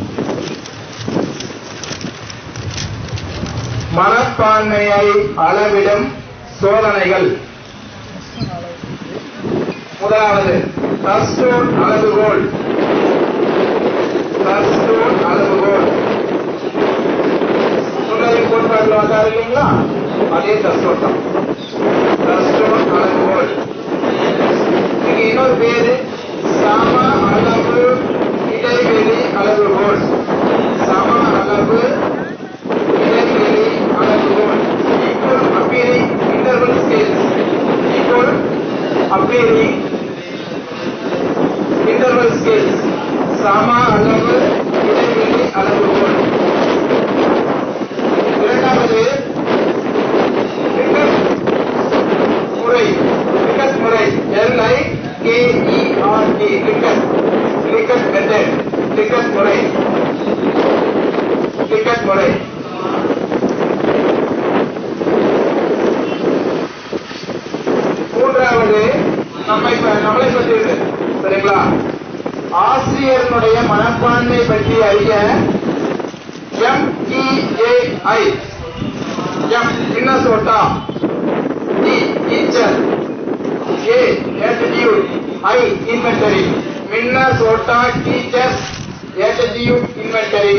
மனப்பான்மையை அளவிடும் சோதனைகள் முதலாவது டஸ்டோன் அளவுகோல் டஸ்டோன் அளவுகோல் சுண்டலின் கோட்பாட்டில் வந்தாரு இல்லைங்களா அதே டஸ்டோன் தான் டஸ்டோன் அளவுகோல் இதுக்கு இன்னொரு பேரு சம அளவு இடைவெளி அளவுகோல் சம அளவு இடைவெளி அளவுகோல் equal appearing interval scales equal appearing interval scales சம அளவு இடைவெளி அளவுகோல் இரண்டாவது ரிகட் முறை ரிகட் முறை எல்ஐ கேஇஆர்டி ரிகட் ரிகட் மெத்தட் ரிகட் முறை ரிகட் முறை மூன்றாவது நம்மை ப- நம்மளை பற்றியது சரிங்களா ஆசிரியர்களுடைய மனப்பான்மை பற்றி அறிய MEAI M Minnesota T teacher A attitude I inventory Minnesota teachers attitude inventory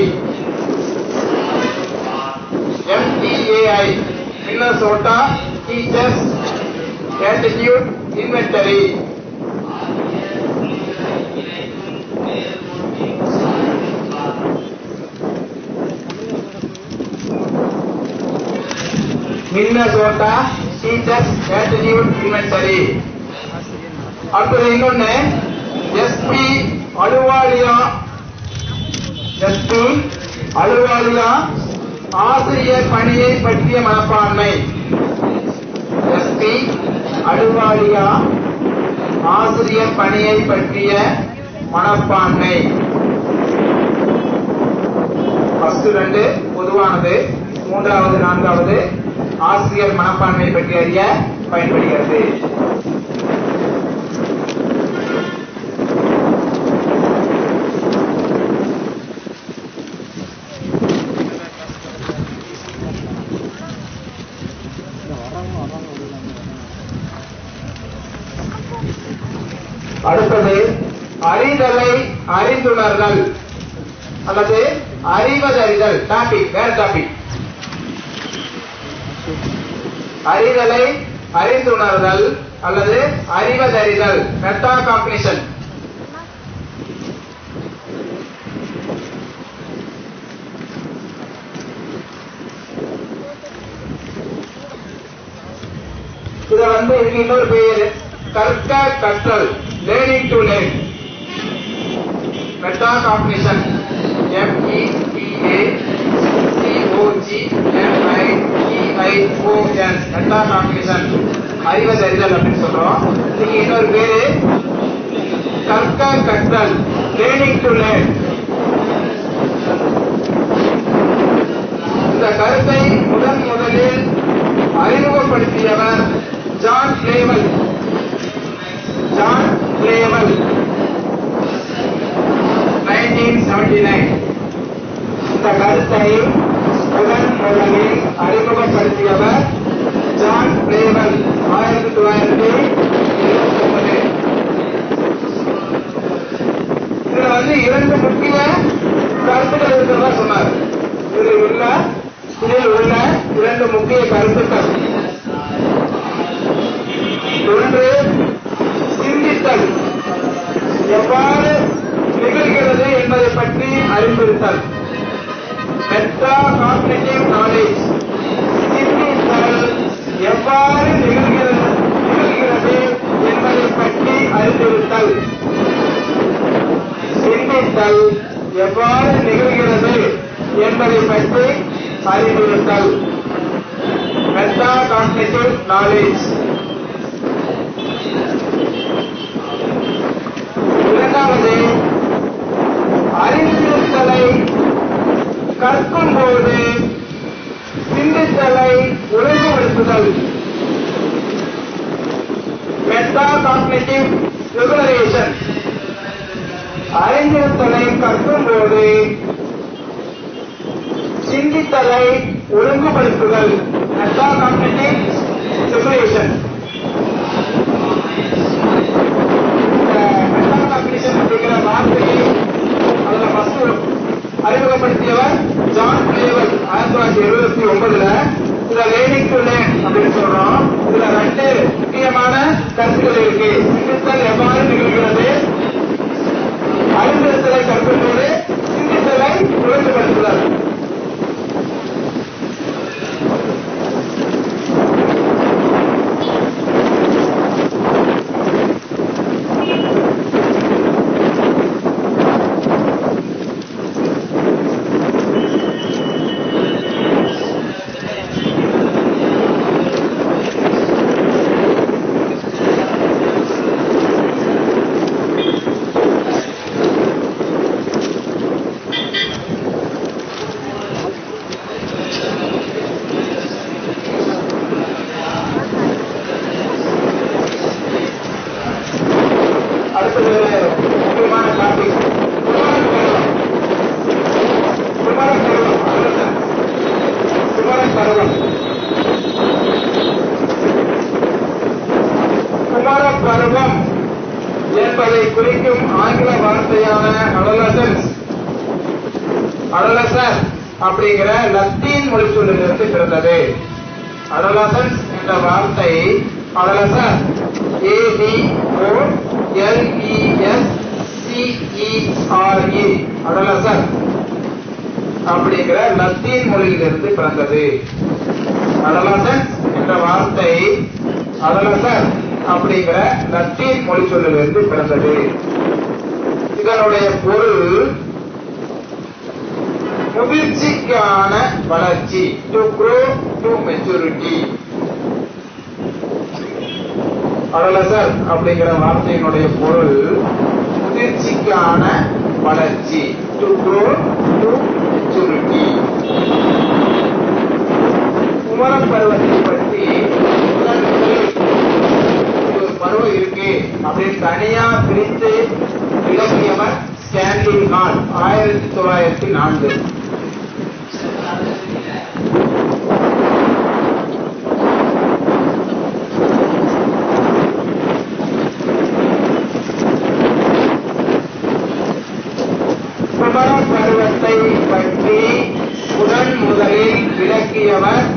MTAI Minnesota teachers attitude inventory Minnesota teachers attitude inventory அடுத்தது இன்னொன்னு எஸ்பி அலுவாலியா எஸ்பி அலுவாலியா ஆசிரியர் பணியை பற்றிய மனப்பான்மை எஸ்பி அலுவாலியா ஆசிரியர் பணியை பற்றிய மனப்பான்மை ஃபர்ஸ்ட் ரெண்டு பொதுவானது மூன்றாவது நான்காவது ஆசிரியர் மனப்பான்மை பற்றி அறிய பயன்படுகிறது அடுத்தது அறிதலை அறிந்துணர்தல் அல்லது அறிவதறிதல் டாபிக் வேற டாபிக் அறிதலை அறிந்துணர்தல் அல்லது அறிவதறிதல் மெட்டா காம்பினிஷன் இத வந்து இதுக்கு இன்னொரு பேரு கற்க கற்றல் learning to learn meta cognition MEPA COG MIEION meta cognition அறிவதறிதல் அப்படின்னு சொல்றோம் இதுக்கு இன்னொரு பேரு கற்க கற்றல் லேர்னிங் டு லேர்ன் இந்த கருத்தை முதன் முதலில் அறிமுகப்படுத்தியவர் ஜான் பிளேவல் ஜான் பிளேவல் 1979 இந்த கருத்தை முதன் முதலில் அறிமுகப்படுத்தியவர் ஜான் பிளேவல் ஆயிரத்தி தொள்ளாயிரத்தி இருபத்தி ஒன்பது இதுல வந்து இரண்டு முக்கிய கருத்துக்கள் இருக்கிறதா சொன்னார் இதில் உள்ள இதில் உள்ள இரண்டு முக்கிய கருத்துக்கள் ஒன்று சிந்தித்தல் எவ்வாறு நிகழ்கிறது என்பதை பற்றி அறிந்திருத்தல் மெட்டா காக்னிட்டிவ் நாலேஜ் சிந்தித்தல் எவ்வாறு நிகழ்கிறது நிகழ்கிறது என்பதை பற்றி அறிந்திருத்தல் சிந்தித்தல் எவ்வாறு நிகழ்கிறது என்பதை பற்றி அறிந்திருத்தல் மெட்டா காக்னிட்டிவ் நாலேஜ் இரண்டாவது அறிந்திருத்தலை கற்கும் போது சிந்தித்தலை ஒழுங்குபடுத்துதல் மெட்டா காக்னிட்டிவ் ரெகுலரேஷன் அறிந்திருத்தலை கற்கும் போது சிந்தித்தலை ஒழுங்குபடுத்துதல் மெட்டா காக்னிட்டிவ் ரெகுலேஷன் மெட்டாகாக்னிஷன் அப்படிங்கிற வார்த்தையை அதுல ஃபர்ஸ்ட் அறிமுகப்படுத்தியவர் ஜான் பிளேவர் ஆயிரத்தி தொள்ளாயிரத்தி எழுபத்தி ஒன்பதுல இதுல லேர்னிங் டு லேர்ன் அப்படின்னு சொல்றோம் இதுல ரெண்டு முக்கியமான கருத்துக்கள் இருக்கு சிந்தித்தல் எவ்வாறு நிகழ்கிறது அறிந்திருத்தலை கற்கும்போது சிந்தித்தலை ஒழுங்குபடுத்துதல் அடுத்தது முக்கியமான டாபிக் குமர பருவம் குமர பருவம் குமர பருவம் என்பதை குறிக்கும் ஆங்கில வார்த்தையான அடலசன்ஸ் அடலசன் அப்படிங்கிற லத்தீன் மொழி சொல்லிலிருந்து பிறந்தது அடலசன்ஸ் என்ற வார்த்தை adolescere AD O LES CERE adolescere அப்படிங்கிற லத்தீன் மொழியிலிருந்து பிறந்தது அடலசன்ஸ் என்ற வார்த்தை அடலசன் அப்படிங்கிற லத்தீன் மொழி சொல்லிலிருந்து பிறந்தது இதனுடைய பொருள் முதிர்ச்சிக்கான வளர்ச்சி to grow to maturity adolescere அப்படிங்கிற வார்த்தையினுடைய பொருள் முதிர்ச்சிக்கான வளர்ச்சி டு grow டு மெச்சூரிட்டி குமர பருவத்தை பற்றி முதன் முதலில் இது ஒரு பருவம் இருக்கு அப்படின்னு தனியா பிரித்து விளக்கியவர் ஸ்டான்லி ஹால் ஆயிரத்தி தொள்ளாயிரத்தி நான்கு குமர பருவத்தை பற்றி முதன் முதலில் விளக்கியவர்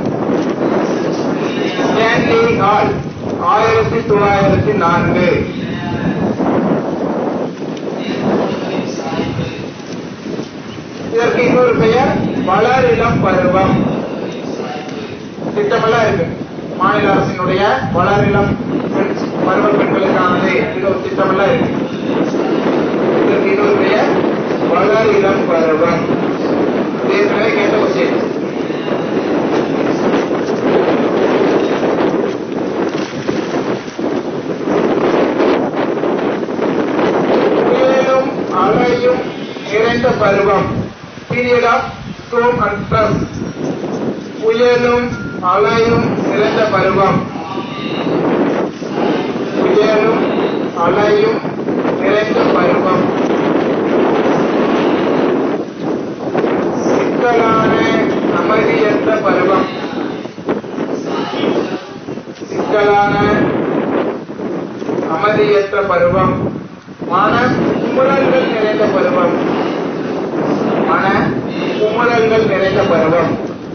ஸ்டான்லி ஹால் ஆயிரத்தி தொள்ளாயிரத்தி நான்கு இதற்கு இன்னொரு பெயர் வளரிளம் பருவம் திட்டமெல்லாம் இருக்கு மாநில அரசினுடைய வளரிளம் பெண் பருவ பெண்களுக்கானது இது ஒரு திட்டமெல்லாம் இருக்கு இதற்கு இன்னொரு பெயர் வளரிளம் பருவம் இது ஏற்கனவே கேட்ட கொஸ்டின் புயலும் அலையும் நிறைந்த பருவம் புயலும் அலையும் நிறைந்த பருவம் சிக்கலான அமைதியற்ற பருவம் சிக்கலான அமைதியற்ற பருவம் மன குமுறல்கள் நிறைந்த பருவம் மன குமுறல்கள் நிறைந்த பருவம்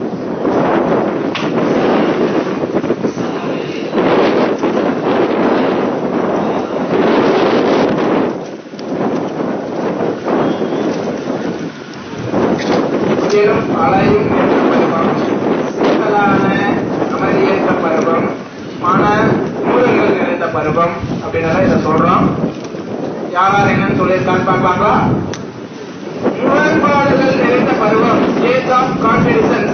புயலும் அலையும் என்ற பருவம் சிக்கலான அமைதியற்ற பருவம் மன குமுறல்கள் நிறைந்த பருவம் அப்படின்னு இதை சொல்றோம் யார் யார் என்னன்னு சொல்லியிருக்கான்னு பார்க்கலாங்களா முரண்பாடுகள் நிறைந்த பருவம் ஸ்டேட் ஆஃப் கான்பிடிஷன்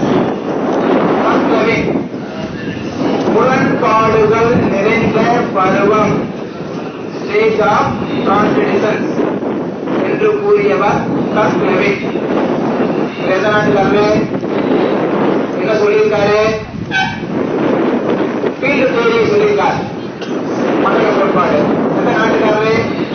முரண்பாடுகள் நிறைந்த பருவம் ஸ்டேட் ஆஃப் கான்பிடிஷன் என்று கூறியவர் கஸ்லவிக் எந்த நாட்டுக்காரரு என்ன சொல்லியிருக்காரு ஃபீல்டு தேடியை சொல்லியிருக்கார் மண்டல கோட்பாடு எந்த நாட்டுக்காரரு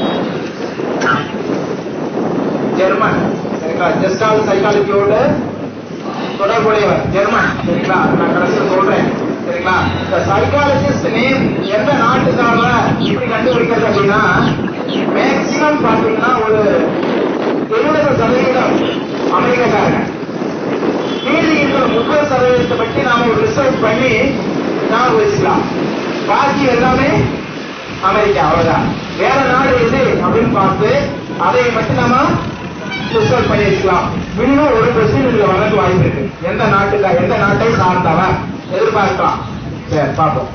ஜெர்மன் சரிங்களா ஜெஸ்டால் சைக்காலஜியோடு தொடர்புடையவர் ஜெர்மன் சரிங்களா நான் கடைசியில் சொல்றேன் சரிங்களா இந்த சைக்காலஜிஸ்ட் நேம் எந்த நாட்டுக்காரர இப்படி கண்டுபிடிக்கிறது அப்படின்னா மேக்சிமம் பாத்தீங்கன்னா ஒரு எழுபது சதவீதம் அமெரிக்காக்காரங்க மீதி இருக்கிற முப்பது சதவீதத்தை பற்றி நாம ஒரு ரிசர்ச் பண்ணி ஞாபகம் வச்சுக்கலாம் பாக்கி எல்லாமே அமெரிக்கா அவ்வளவுதான் வேற நாடு எது அப்படின்னு பார்த்து அதை மட்டும் நாம ரிசர்ச் பண்ணி வச்சுக்கலாம் மினிமம் ஒரு கொஸ்டின் இதுல வரக்கு வாய்ப்பு இருக்கு எந்த நாட்டுக்கா எந்த நாட்டை சார்ந்தவன் எதிர்பார்க்கலாம் சரி பார்ப்போம்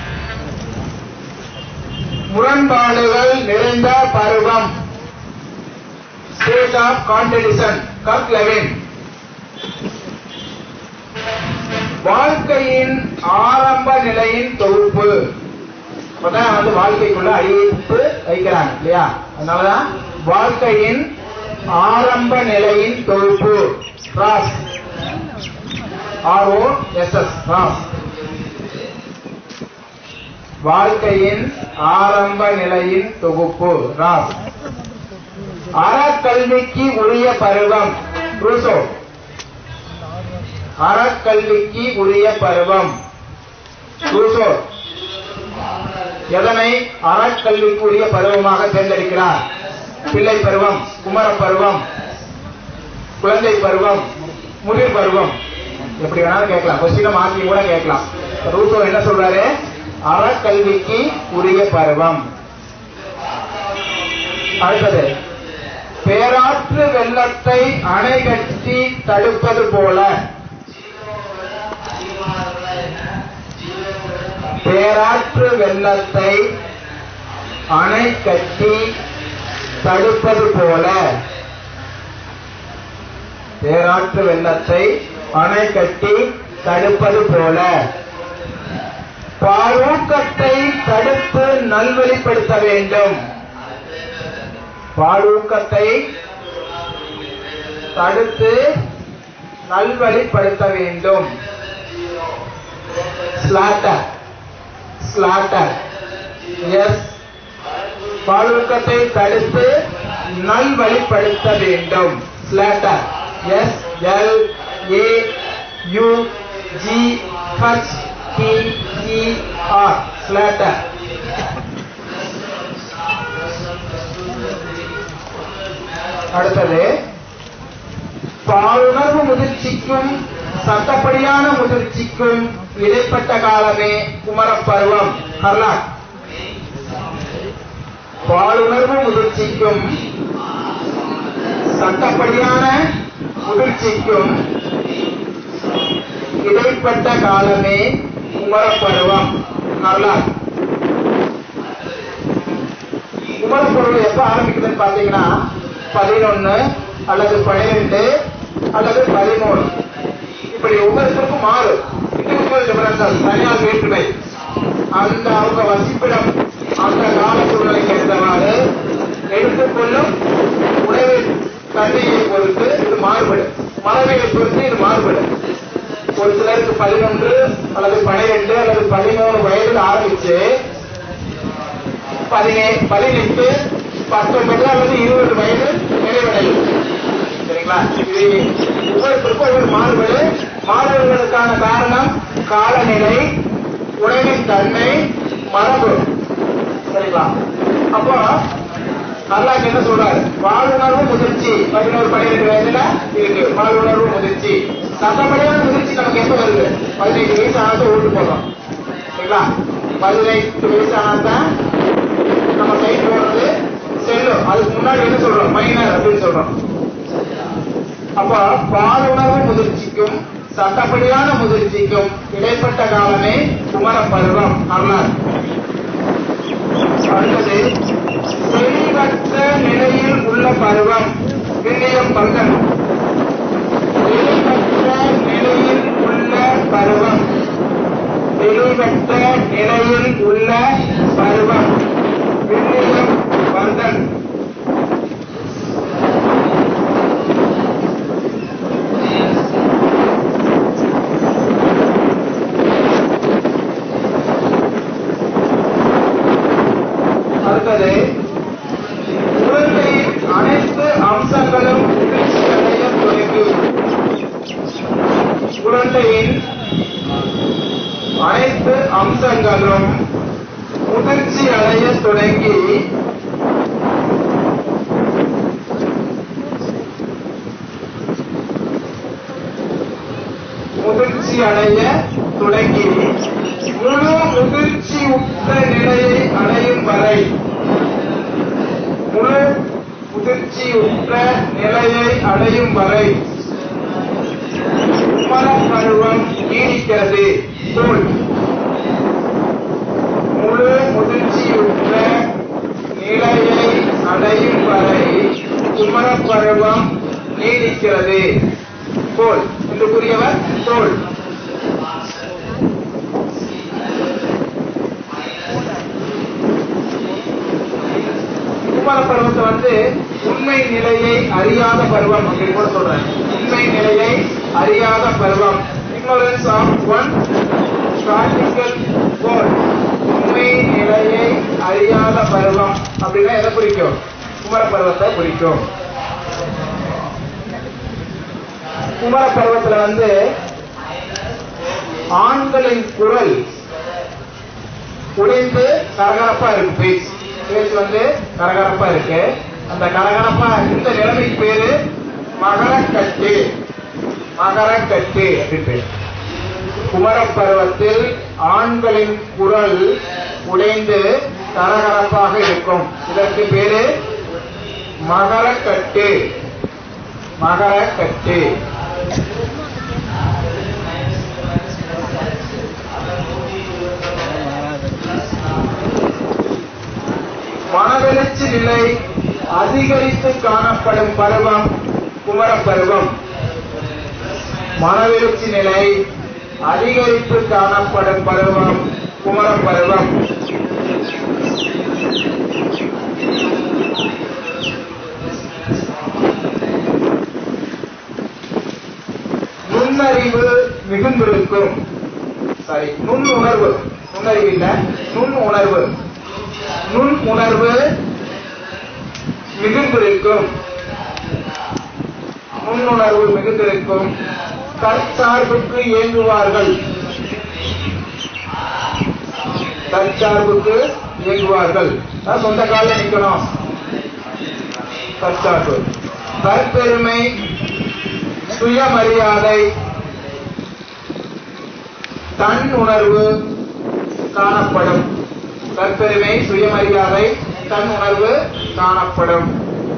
முரண்பாடுகள் நிறைந்த பருவம் state of contradiction Kurt Lewin வாழ்க்கையின் ஆரம்ப நிலையின் தொகுப்பு அப்பதான் வந்து வாழ்க்கைக்குள்ள அடியெடுத்து வைக்கிறாங்க இல்லையா அதனாலதான் வாழ்க்கையின் ஆரம்ப நிலையின் தொகுப்பு Ross RO S S Ross வாழ்க்கையின் ஆரம்ப நிலையின் தொகுப்பு ராஸ் அறக்கல்விக்கு உரிய பருவம் ரூசோ அறக்கல்விக்கு உரிய பருவம் ரூசோ எதனை அறக்கல்விக்கு உரிய பருவமாக தேர்ந்தெடுக்கிறார் பிள்ளை பருவம் குமர பருவம் குழந்தை பருவம் முதிர் பருவம் எப்படி வேணாலும் கேட்கலாம் கொஸ்டினை மாற்றி கூட கேட்கலாம் ரூசோ என்ன சொல்றாரு அறக்கல்விக்கு உரிய பருவம் அடுத்தது பேராற்று வெள்ளத்தை அணை கட்டி தடுப்பது போல பேராற்று வெள்ளத்தை அணை கட்டி தடுப்பது போல பேராற்று வெள்ளத்தை அணை கட்டி தடுப்பது போல பாலூக்கத்தை தடுத்து நல்வழிப்படுத்த வேண்டும் பாலூக்கத்தை தடுத்து நல்வழிப்படுத்த வேண்டும் ஸ்லாட்டர் ஸ்லாட்டர் எஸ் பாலூக்கத்தை தடுத்து நல்வழிப்படுத்த வேண்டும் Slaughter S L A U G H T E R Slaughter அடுத்தது பாலுணர்வு முதிர்ச்சிக்கும் சட்டப்படியான முதிர்ச்சிக்கும் இடைப்பட்ட காலமே குமரப்பருவம் கர்நாட் பாலுணர்வு முதிர்ச்சிக்கும் சட்டப்படியான முதிர்ச்சிக்கும் இடைப்பட்ட காலமே குமரப்பருவம் கர்நாட் குமரப்பருவம் எப்ப ஆரம்பிக்குதுன்னு பாத்தீங்கன்னா பதினொன்னு அல்லது பனிரெண்டு அல்லது பதிமூணு இப்படி ஒவ்வொருத்தருக்கும் மாறும் இண்டிவிஜுவல் டிஃபரன்சஸ் தனியார் வேற்றுமை அந்த அவங்க வசிப்பிடம் அந்த கால சூழ்நிலைக்கு ஏற்றவாறு எடுத்துக்கொள்ளும் உணவின் தன்மையை பொறுத்து இது மாறுபடும் மரபையை பொறுத்து இது மாறுபடும் ஒரு சிலருக்கு பதினொன்று அல்லது பனிரெண்டு அல்லது பதிமூணு வயதில் ஆரம்பிச்சு பதினே பதினெட்டு பத்தொன்பது அல்லது இருபது வயது நிறைவடையும் சரிங்களா இது ஒவ்வொருத்தருக்கும் ஒவ்வொரு மாறுபடு மாறுபடுவதற்கான காரணம் காலநிலை உணவின் தன்மை மரபு சரிங்களா அப்போ அல்லாஹ் என்ன சொல்றாரு பாலுணர்வு முதிர்ச்சி பதினோரு பன்னிரெண்டு வயதுல இருக்கு பாலுணர்வு முதிர்ச்சி சட்டப்படியான முதிர்ச்சி நமக்கு எப்ப வருது பதினைந்து வயசு ஆனது ஓட்டு போடுறோம் சரிங்களா பதினைந்து வயசு ஆனாதான் நம்ம கை போடுறது செல்லும் அதுக்கு முன்னாடி என்ன சொல்றோம் மைனர் அப்படின்னு சொல்றோம் அப்போ பாலுணர்வு முதிர்ச்சிக்கும் சட்டப்படியான முதிர்ச்சிக்கும் இடைப்பட்ட காலமே குமர பருவம் அருளார் அடுத்தது தெளிவற்ற நிலையில் உள்ள பருவம் வில்லியம் பல்கன் தெளிவற்ற நிலையில் உள்ள பருவம் தெளிவற்ற நிலையில் உள்ள பருவம் வில்லியம் பல்கன் அடுத்தது குழந்தையின் அனைத்து அம்சங்களும் வீழ்ச்சியடைய தொடங்கும் குழந்தையின் அனைத்து அம்சங்களும் முதிர்ச்சி அடைய தொடங்கி முதிர்ச்சி அடைய தொடங்கி முழு முதிர்ச்சி உட்ட நிலையை அடையும் வரை முழு முதிர்ச்சி உற்ற நிலையை அடையும் வரை பருவம் நீடிக்கிறது தோல் முழு முதிர்ச்சியுற்ற நிலையை அடையும் வரை குமரப்பருவம் நீடிக்கிறது தோல் என்று கூறியவர் தோல் குமார பருவத்தை வந்து உண்மை நிலையை அறியாத பருவம் அப்படின்னு கூட சொல்றேன் உண்மை நிலையை அறியாத பருவம் ignorance of one practical goal உண்மை நிலையை அறியாத பருவம் அப்படின்னா எதை குறிக்கும் குமர பருவத்தை குறிக்கும் குமர பருவத்துல வந்து ஆண்களின் குரல் உடைந்து கரகரப்பா இருக்கு பேச்சு பேச்சு வந்து கரகரப்பா இருக்கு அந்த கரகரப்பா இந்த நிலைமைக்கு பேரு மகரக்கட்டு மகரக்கட்டு அப்படின்னு பேரு குமரப் பருவத்தில் ஆண்களின் குரல் உடைந்து கரகரப்பாக இருக்கும் இதற்கு பேரு மகரக்கட்டு மகரக்கட்டு மனவெழுச்சி நிலை அதிகரித்து காணப்படும் பருவம் குமரப் பருவம் மனவெழுச்சி நிலை அதிகரித்து காணப்படும் பருவம் குமரப் பருவம் நுண்ணறிவு மிகுந்திருக்கும் சாரி நுண் உணர்வு நுண்ணறிவு இல்ல நுண் உணர்வு நுண் உணர்வு மிகுந்திருக்கும் நுண்ணுணர்வு மிகுந்திருக்கும் தற்சார்புக்கு இயங்குவார்கள் தற்சார்புக்கு இயங்குவார்கள் அதான் சொந்த காலில் நிக்கணும் தற்சார்பு தற்பெருமை சுயமரியாதை தன் உணர்வு காணப்படும் தற்பெருமை சுயமரியாதை தன் உணர்வு காணப்படும்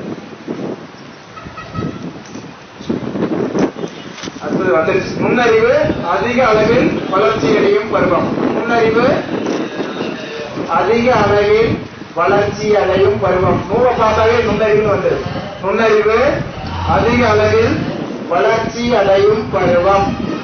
அடுத்தது வந்துருச்சு நுண்ணறிவு அதிக அளவில் வளர்ச்சியடையும் பருவம் நுண்ணறிவு அதிக அளவில் வளர்ச்சி அடையும் பருவம் நூலை பார்த்தாவே நுண்ணறிவுன்னு வந்து நுண்ணறிவு அதிக அளவில் வளர்ச்சி அடையும் பருவம்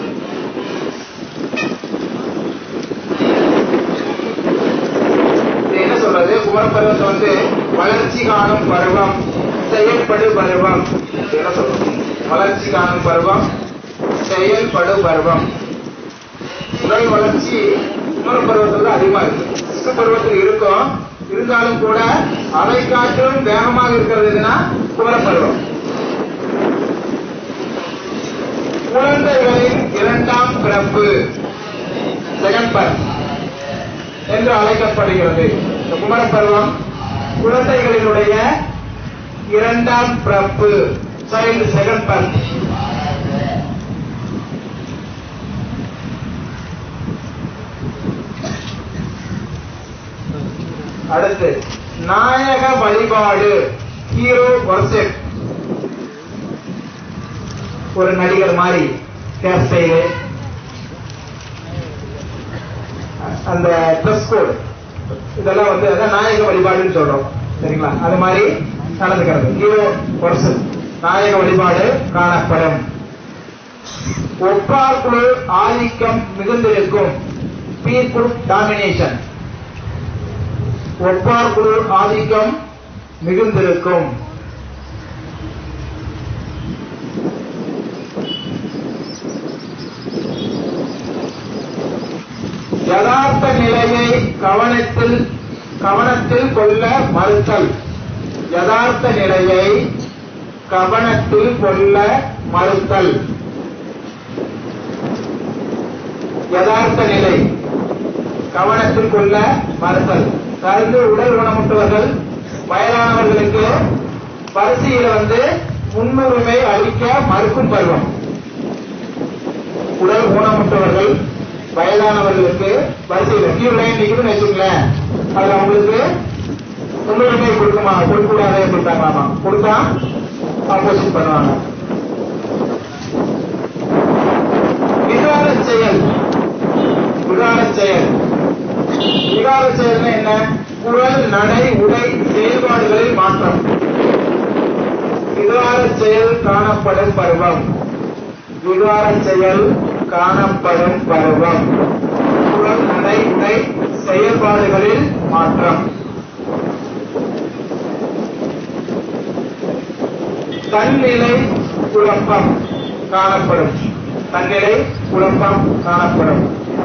இது என்ன சொல்றது குமரப்பருவத்தை வந்து வளர்ச்சி காணும் பருவம் செயல்படு பருவம் இது என்ன சொல்றது வளர்ச்சி காணும் பருவம் செயல்படு பருவம் குமர பருவத்தில் தான் அதிகமா இருக்கு விஷ்ணு பருவத்தில் இருக்கும் இருந்தாலும் கூட அதை காட்டிலும் வேகமாக இருக்கிறது எதுனா குமர பருவம் குழந்தைகளின் இரண்டாம் பிறப்பு செகண்ட் பர்த் என்று அழைக்கப்படுகிறது இந்த குமர பருவம் குழந்தைகளினுடைய இரண்டாம் பிறப்பு சைல்டு செகண்ட் பர்த் அடுத்து நாயக வழிபாடு ஹீரோ வர்ஷிப் ஒரு நடிகர் மாதிரி ஹேர் ஸ்டைலு அந்த ட்ரெஸ் கோட் இதெல்லாம் வந்து அதான் நாயக வழிபாடுன்னு சொல்றோம் சரிங்களா அது மாதிரி நடந்துக்கிறது ஹீரோ வர்ஷிப் நாயக வழிபாடு காணப்படும் ஒப்பாக்குழு ஆதிக்கம் மிகுந்திருக்கும் பீர் குரூப் டாமினேஷன் ஒப்பார் குழு ஆதிக்கம் மிகுந்திருக்கும் யதார்த்த நிலையை கவனத்தில் கவனத்தில் கொள்ள மறுத்தல் யதார்த்த நிலையை கவனத்தில் கொள்ள மறுத்தல் யதார்த்த நிலை கவனத்தில் கொள்ள மறுத்தல் அதாவது உடல் ஊனமுற்றவர்கள் வயதானவர்களுக்கு வரிசையில வந்து முன்னுரிமை அளிக்க மறுக்கும் பருவம் உடல் ஊனமுற்றவர்கள் வயதானவர்களுக்கு வரிசையில் கியூ லைன் நிக்குதுன்னு வச்சுங்களேன் அதுல அவங்களுக்கு முன்னுரிமை கொடுக்குமா கொடுக்க கூடாது கொடுத்தாங்களாமா கொடுத்தா ஆப்போசிட் பண்ணுவாங்க விகார செயல் விகார செயல் விகார செயல்னா என்ன குரல் நடை உடை செயல்பாடுகளில் மாற்றம் விகார செயல் காணப்படும் பருவம் விகார செயல் காணப்படும் பருவம் குரல் நடை உடை செயல்பாடுகளில் மாற்றம் தன்னிலை குழப்பம் காணப்படும் தன்னிலை குழப்பம் காணப்படும்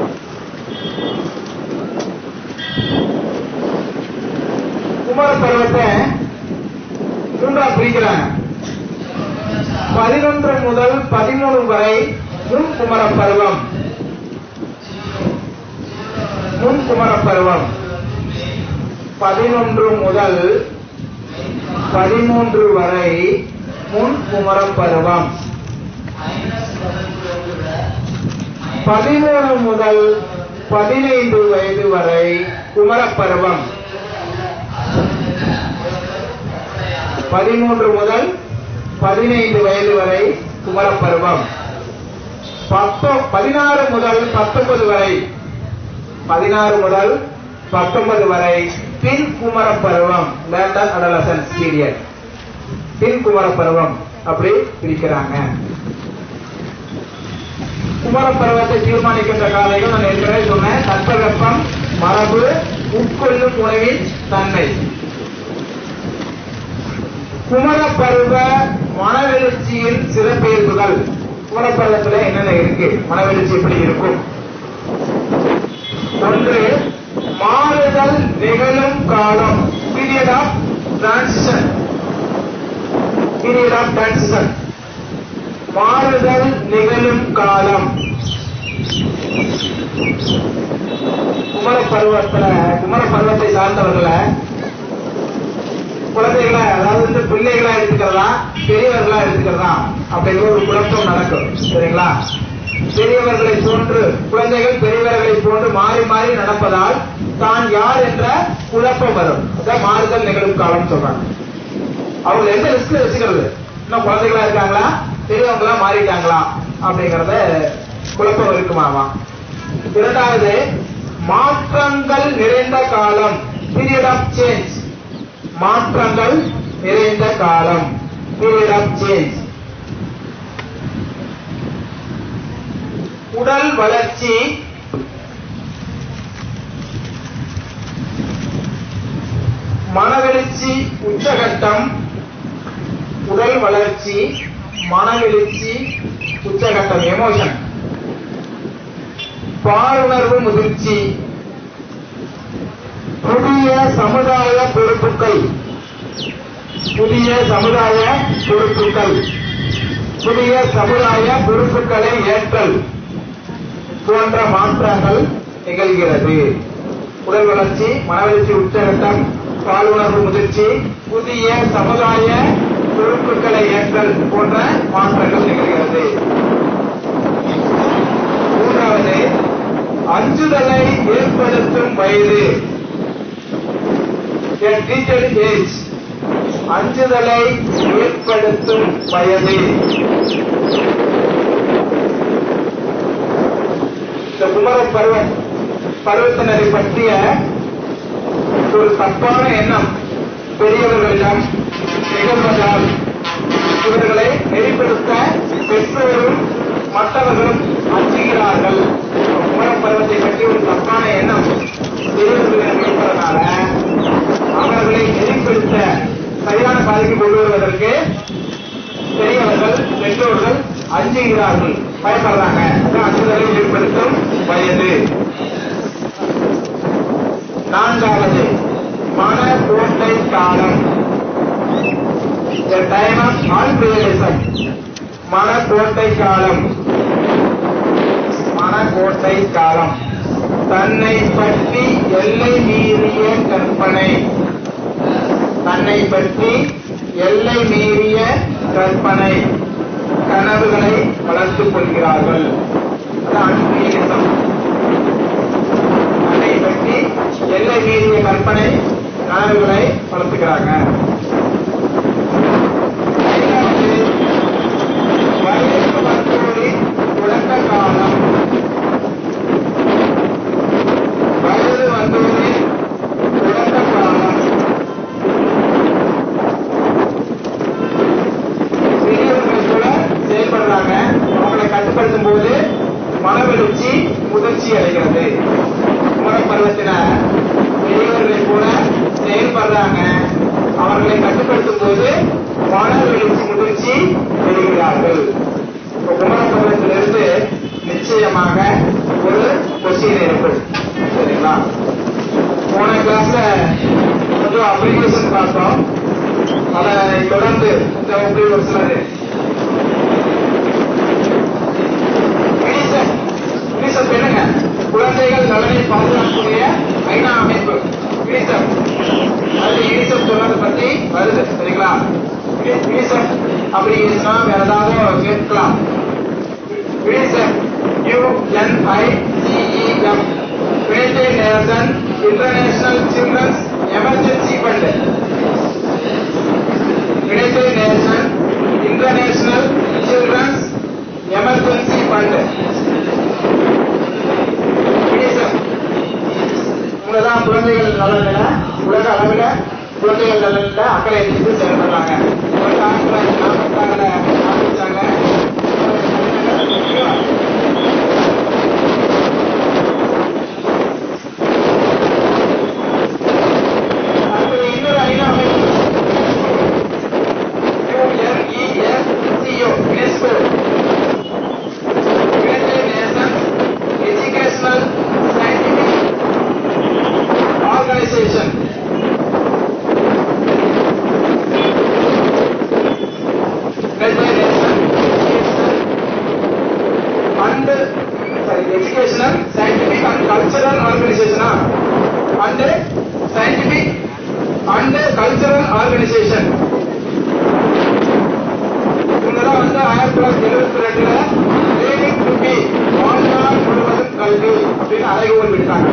குமார பருவத்தை மூன்றா பிரிக்கிறாங்க பதினொன்று முதல் பதிமூணு வரை முன் குமர பருவம் முன் குமர பருவம் பதினொன்று முதல் பதிமூன்று வரை முன் குமர பருவம் பதிமூணு முதல் பதினைந்து வயது வரை குமர பருவம் பதிமூன்று முதல் பதினைந்து வயது வரை குமர பருவம் பத்தொ பதினாறு முதல் பத்தொன்பது வரை பதினாறு முதல் பத்தொன்பது வரை பின் குமர பருவம் லேட்டர் அடலசன்ஸ் பீரியட் பின் குமர பருவம் அப்படி பிரிக்கிறாங்க குமர பருவத்தை தீர்மானிக்கின்ற காலைகள் நான் ஏற்கனவே சொன்னேன் தட்பவெப்பம் மரபு உட்கொள்ளும் உணவின் தன்மை குமர பருவ மனவெழுச்சியின் சிறப்பியல்புகள் குமர பருவத்துல என்னென்ன இருக்கு மனவெழுச்சி எப்படி இருக்கும் ஒன்று மாறுதல் நிகழும் காலம் period of transition period of transition மாறுதல் நிகழும் காலம் குமர பருவத்துல குமர பருவத்தை சார்ந்தவர்களை குழந்தைகளை அதாவது வந்து பிள்ளைகளா எடுத்துக்கிறதா பெரியவர்களா எடுத்துக்கிறதா அப்படிங்கிற ஒரு குழப்பம் நடக்கும் சரிங்களா பெரியவர்களை போன்று குழந்தைகள் பெரியவர்களை போன்று மாறி மாறி நடப்பதால் தான் யார் என்ற குழப்பம் வரும் அதான் மாறுதல் நிகழும் காலம் சொல்றாங்க அவங்க எந்த ரிஸ்க்ல வச்சுக்கிறது இன்னும் குழந்தைகளா இருக்காங்களா பெரியவங்களா மாறிட்டாங்களா அப்படிங்கறத குழப்பம் இருக்குமாமா இரண்டாவது மாற்றங்கள் நிறைந்த காலம் பீரியட் ஆஃப் சேஞ்ச் மாற்றங்கள் நிறைந்த காலம் பீரியட் ஆஃப் சேஞ்ச் உடல் வளர்ச்சி மனவெழுச்சி உச்சகட்டம் உடல் வளர்ச்சி மனவெழுச்சி உச்சகட்டம் எமோஷன் பாலுணர்வு முதிர்ச்சி புதிய சமுதாய பொறுப்புகள் புதிய சமுதாய பொறுப்புகள் புதிய சமுதாய பொறுப்புகளை ஏற்றல் போன்ற மாற்றங்கள் நிகழ்கிறது உடல் வளர்ச்சி மனவளர்ச்சி உச்சகட்டம் பாலுணர்வு முதிர்ச்சி புதிய சமுதாய பொறுப்புகளை ஏற்றல் போன்ற மாற்றங்கள் நிகழ்கிறது மூன்றாவது அஞ்சுதலை ஏற்படுத்தும் வயது A treated age அஞ்சுதலை ஏற்படுத்தும் வயது இந்த குமர பருவ பருவத்தினரை பற்றிய ஒரு தப்பான எண்ணம் பெரியவர்களிடம் நிகழ்வதால் இவர்களை நெறிப்படுத்த பெற்றோரும் மற்றவர்களும் அஞ்சுகிறார்கள் குமர பருவத்தை பற்றி ஒரு தப்பான எண்ணம் பெரியவர்களிடம் இருப்பதனால அவர்களை நெறிப்படுத்த சரியான பாதைக்கு கொண்டு வருவதற்கு பெரியவர்கள் பெற்றோர்கள் அஞ்சுகிறார்கள் பயப்படுறாங்க அதான் அஞ்சுதலை ஏற்படுத்தும் வயது நான்காவது மன கோட்டை காலம் The time of unrealism. மனக்கோட்டை காலம் மனக்கோட்டை காலம் தன்னை பற்றி எல்லை மீறிய கற்பனை தன்னை பற்றி எல்லை மீறிய கற்பனை கனவுகளை வளர்த்துக் கொள்கிறார்கள் அதான் unrealism. தன்னை பற்றி எல்லை மீறிய கற்பனை கனவுகளை வளர்த்துக்கிறாங்க ஐந்தாவது, வயது வந்தோரின் தொடக்க காலம் வயது வந்தோரின் தொடக்க காலம் பெரியவர்கள் கூட செயல்படுறாங்க அவங்களை கட்டுப்படுத்தும் போது மனவெழுச்சி முதிர்ச்சி அடைகிறது குமரப்பருவத்தின பெரியவர்களை கூட செயல்படுறாங்க அவர்களை கட்டுப்படுத்தும் போது மனவெழுச்சி முதிர்ச்சி பெறுகிறார்கள் இப்ப குமரப்பருவத்திலிருந்து நிச்சயமாக ஒரு கொஸ்டின் இருக்கும் சரிங்களா போன கிளாஸ்ல கொஞ்சம் அப்ளிகேஷன் பார்த்தோம் அதை தொடர்ந்து இந்த ஒன்றிய ஒரு சிலது யூனிசெஃப் யூனிசெஃப் என்னங்க குழந்தைகள் நலனை பாதுகாக்கக்கூடிய ஐநா அமைப்பு யூனிசெஃப் அது யூனிசெஃப் சொல்றதை பத்தி வருது சரிங்களா யூனி- யூனிசெஃப் அப்படி இருந்துச்சுன்னா வேற ஏதாவது கேட்கலாம் UNICEF UNICEM united nation international children's emergency fund united nation international children's emergency fund UNICEF இவங்கதான் குழந்தைகள் நலனில் உலக அளவில் குழந்தைகள் நலனில் அக்கறை எடுத்து செயல்படுறாங்க இவங்க ஆயிரத்தி தொள்ளாயிரத்தி நாற்பத்தாறுல ஆரம்பிச்சாங்க அடுத்தது இன்னொரு ஐநா அமைப்பு UNESCO, UNESCO, United Nations Educational Scientific Organization. United Nations and sorry, Educational, Scientific and Cultural Organization. ah. And Scientific and Cultural Organization. இவங்கெல்லாம் வந்து ஆயிரத்தி தொள்ளாயிரத்தி எழுபத்தி ரெண்டுல ட்ரைனிங் டு பி வாழ்நாள் முழுவதும் கல்வி அப்படின்னு அறைகோல் விட்டாங்க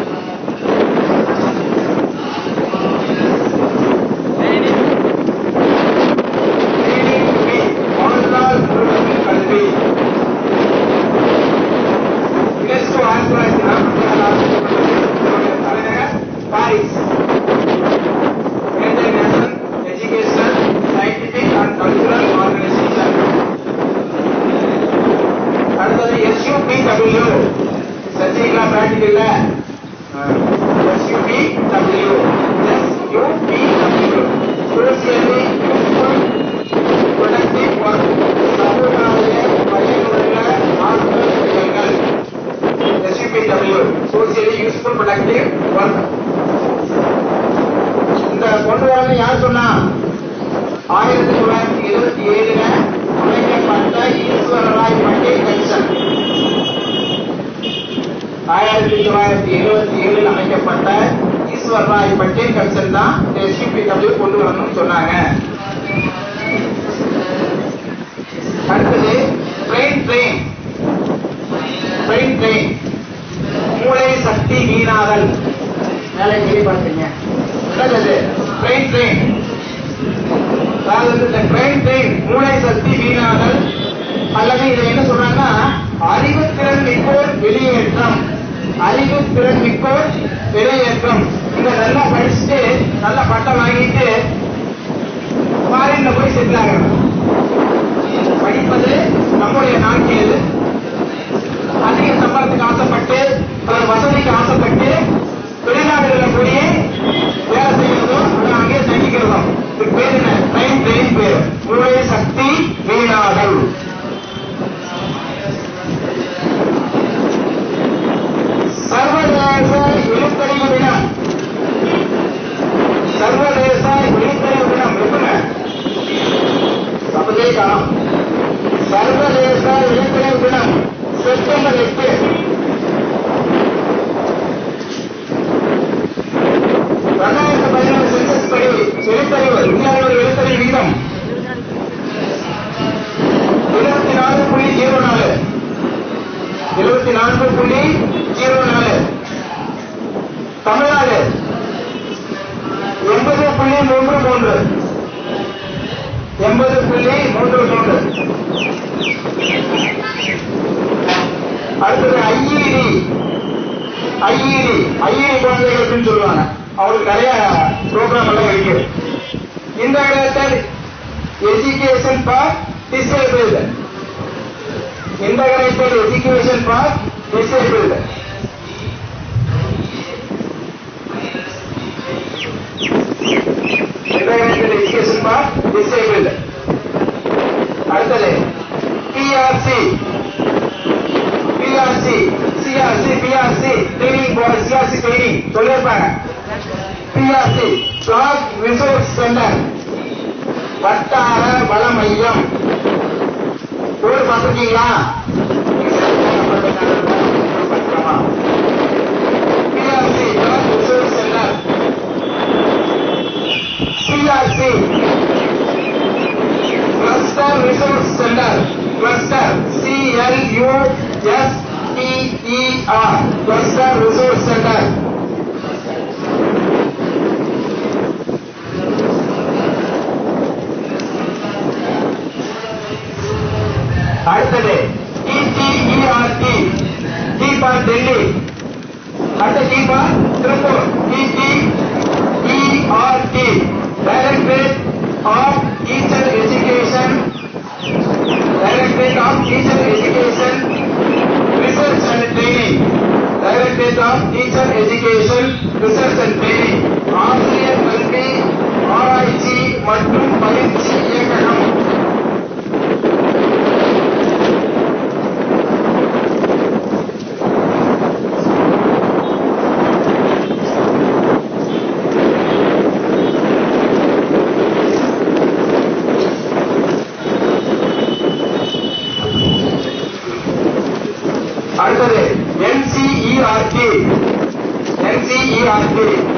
Training to be வாழ்நாள் முழுவதும் கல்வி யுனெஸ்கோ ஆயிரத்தி தொள்ளாயிரத்தி நாற்பத்தி ஆறு தலைநகர் Paris United Nations Educational, Scientific and Cultural Organization. அடுத்தது SUPW சர்ச்சைகளா பிராக்டிக்கல்ல SUPW SUPW Socially Useful Productive Work சமூகத்திய பயனுள்ள ஆற்றல் செயல்கள் SUPW Socially Useful Productive Work கொண்டு வரணும் யார் சொன்னா ஆயிரத்தி தொள்ளாயிரத்தி இருபத்தி ஏழுல அமைக்கப்பட்ட ஈஸ்வரராய் பட்டேல் கமிஷன் ஆயிரத்தி தொள்ளாயிரத்தி எழுபத்தி ஏழில் அமைக்கப்பட்ட ஈஸ்வரராய் பட்டேல் கமிஷன் தான் எஸ்பிபிடபிள்யூ கொண்டு வரணும்னு சொன்னாங்க அடுத்தது ட்ரெயின் ட்ரெயின் ட்ரெயின் ட்ரெயின் மூளை சக்தி வீணாதல் வேலை சொல்லி பார்த்தீங்க என்னது ட்ரெயின் ட்ரெயின் அதாவது வந்து இந்த ட்ரெயின் ட்ரெயின் மூளை சக்தி வீணாதல் அல்லது இதை என்ன சொல்றாங்கன்னா அறிவுத்திறன் மிக்கோர் வெளியேற்றம் அறிவுத்திறன் மிக்கோர் வெளியேற்றம் இங்க நல்லா படிச்சுட்டு நல்லா பட்டம் வாங்கிட்டு ஃபாரின்ல போய் செட்டில் ஆகணும் படிப்பது நம்முடைய நாட்டியது அதிக சம்பளத்துக்கு ஆசைப்பட்டு ஒரு வசதிக்கு ஆசைப்பட்டு வெளிநாடுகளில் போய் வேலை செய்யறதும் அதை அங்கேயே தங்கிக்கிறதும் இதுக்கு பேர் என்ன டைம் ட்ரெயின் பேர் மூளை சக்தி வீணாதல் சர்வதேச எழுத்தறிவு தினம் சர்வதேச எழுத்தறிவு தினம் எப்பங்க அப்பதே காலம் சர்வதேச எழுத்தறிவு தினம் செப்டம்பர் எட்டு ரெண்டாயிரத்தி பதினேழு சென்சஸ் படி எழுத்தறிவு இந்தியாவோட எழுத்தறிவு விகிதம் இருபத்தி நாலு புள்ளி ஜீரோ நாலு இருபத்தி நான்கு புள்ளி ஜீரோ நாலு தமிழ்நாடு எண்பது புள்ளி மூன்று மூன்று எண்பது புள்ளி மூன்று மூன்று அடுத்தது ஐஇடி ஐஇடி ஐஇடி குழந்தைகளுக்குன்னு சொல்லுவாங்க அவங்களுக்கு நிறைய ப்ரோக்ராம் எல்லாம் இருக்கு integrated education for disabled integrated education for disabled integrated education for disabled அடுத்தது BRC BRC CRC BRC training board CRC training சொல்லியிருப்பாங்க பிஆர்சி பிளாக் ரிசோர்ஸ் சென்டர் வட்டார வள மையம் போர்டு பார்த்துருக்கீங்களா BRC block resource centre CRC Cluster Resource Center. Cluster. C-L-U-S-T-E-R. Cluster Resource Center. அடுத்தது TTERT. T for Delhi. அடுத்த T for Tiruppur. TTERT. Directorate of Teacher Education. Directorate of Teacher Education. Research and Training. Directorate of Teacher Education, Research and Training. ஆசிரியர் கல்வி ஆராய்ச்சி மற்றும் பயிற்சி இயக்ககம் அடுத்தது NCERT NCERT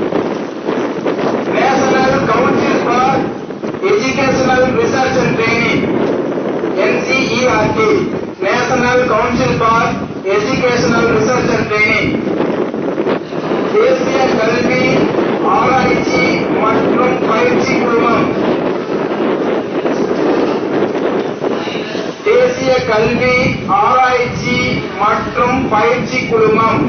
national council for educational research and training NCERT national council for educational research and training தேசிய கல்வி ஆராய்ச்சி மற்றும் பயிற்சி குழுமம் தேசிய கல்வி ஆராய்ச்சி மற்றும் பயிற்சி குழுமம்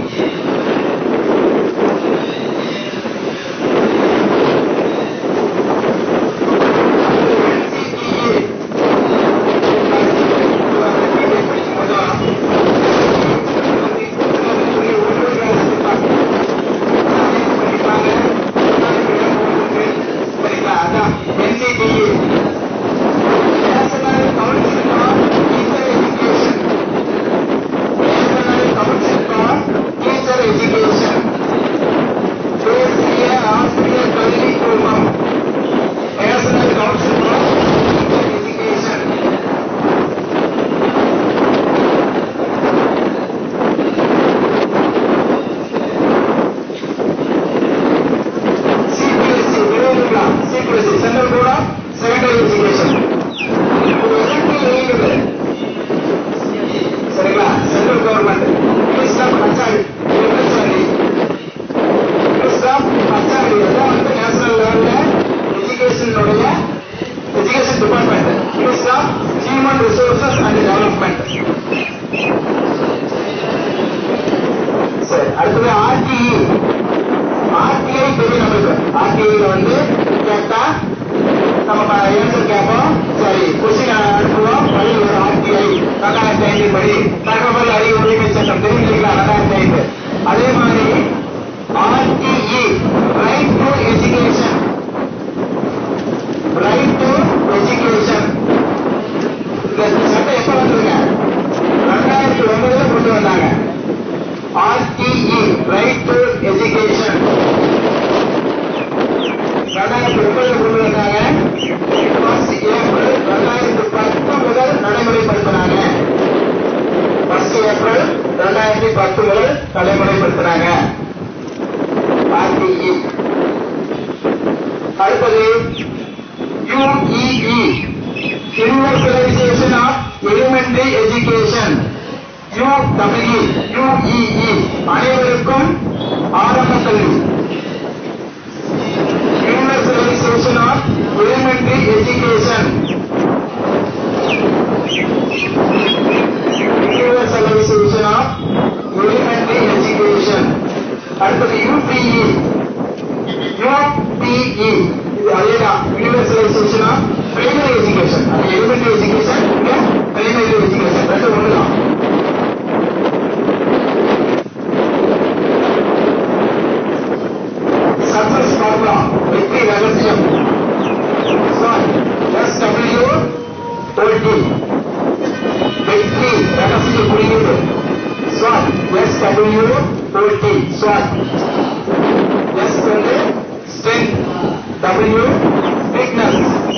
NCTE National Council for Teacher Education. National Council for Teacher அடுத்தது ஆர்டிஇ ஆர்டிஐ தெரியும் நம்மளுக்கு ஆர்டிஐல வந்து கேட்டா நம்ம ஆன்சர் கேட்போம் சரி கொஸ்டின் அனுப்புவோம் பதில் ஒரு ஆர்டிஐ ரெண்டாயிரத்தி ஐந்து படி தகவல் அறிவு உரிமை சட்டம் தெரிஞ்சுங்களா ரெண்டாயிரத்தி ஐந்து அதே மாதிரி RTE right to education right to education இந்த சட்டம் எப்ப வந்ததுங்க ரெண்டாயிரத்தி ஒன்பதுல கொண்டு வந்தாங்க ஆர்டிஇ ரைட் டு எஜுகேஷன் ரெண்டாயிரத்தி ஒன்பதுல கொண்டு வந்தாங்க ஃபர்ஸ்ட் ஏப்ரல் ரெண்டாயிரத்தி பத்து முதல் நடைமுறைப்படுத்தினாங்க ஃபர்ஸ்ட் ஏப்ரல் ரெண்டாயிரத்தி பத்து முதல் நடைமுறைப்படுத்தினாங்க ஆர்டிஇ அடுத்தது UEE universalisation of elementary education UW UEE அனைவருக்கும் ஆரம்ப கல்வி universalisation of elementary education universalisation of elementary education அடுத்தது யூபிஇ யூபிஇ இது அதேதான் யூனிவர்சலைசேஷன் ஆஃப் பிரைமரி எஜுகேஷன் அது எலிமெண்டரி எஜுகேஷன் பிரைமரி எஜுகேஷன் ரெண்டு ஒண்ணுதான் சக்சஸ் ஃபார்முலா வெற்றி ரகசியம் எஸ் டபிள்யூ டுவெண்ட்டி வெற்றி ரகசிய குறியீடு ஸ்வாட் எஸ் டபிள்யூ டுவெண்ட்டி ஸ்வாட் எஸ் வந்து ஸ்ட்ரென்த் டபிள்யூ வீக்னஸ்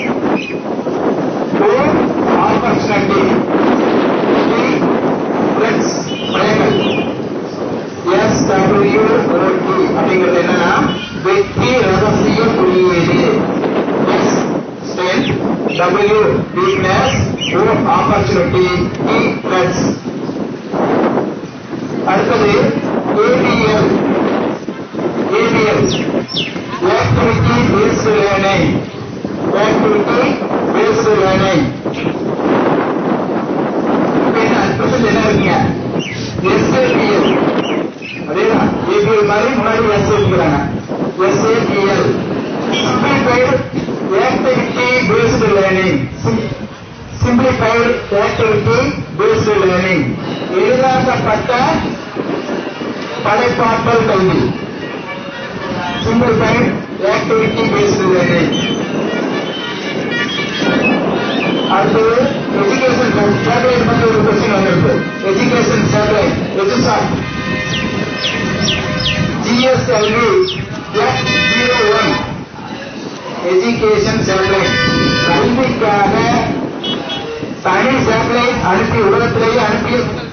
ஓ ஆப்பர்ச்சுனிட்டி டி த்ரெட்ஸ் பயங்கள் எஸ் டபிள்யூ ஓடி அப்படிங்கிறது என்னன்னா வெற்றி ரகசிய குறியீடு எஸ் ஸ்ட்ரென்த் டபிள்யூ வீக்னஸ் ஓ ஆப்பர்ச்சுனிட்டி டி த்ரெட்ஸ் அடுத்தது APL ABL, Activity Based Learning. Activity Based Learning. இப்ப என்ன present என்ன இருக்கீங்க SAPL. அதேதான் ABL மாதிரி முன்னாடி S இருக்கிறாங்க SAPL. Simplified Activity Based Learning. Sim- Simplified Activity Based Learning. எளிதாக்கப்பட்ட படைப்பாற்றல் கல்வி simplified activity based learning. அடுத்தது எஜுகேஷன் சேட்டலைட் பத்தி ஒரு கொஸ்டின் வந்திருக்கு education satellite EDUSAT GSLV zero one education satellite கல்விக்காக தனி சேட்டலைட் அனுப்பி உலகத்திலேயே அனுப்பி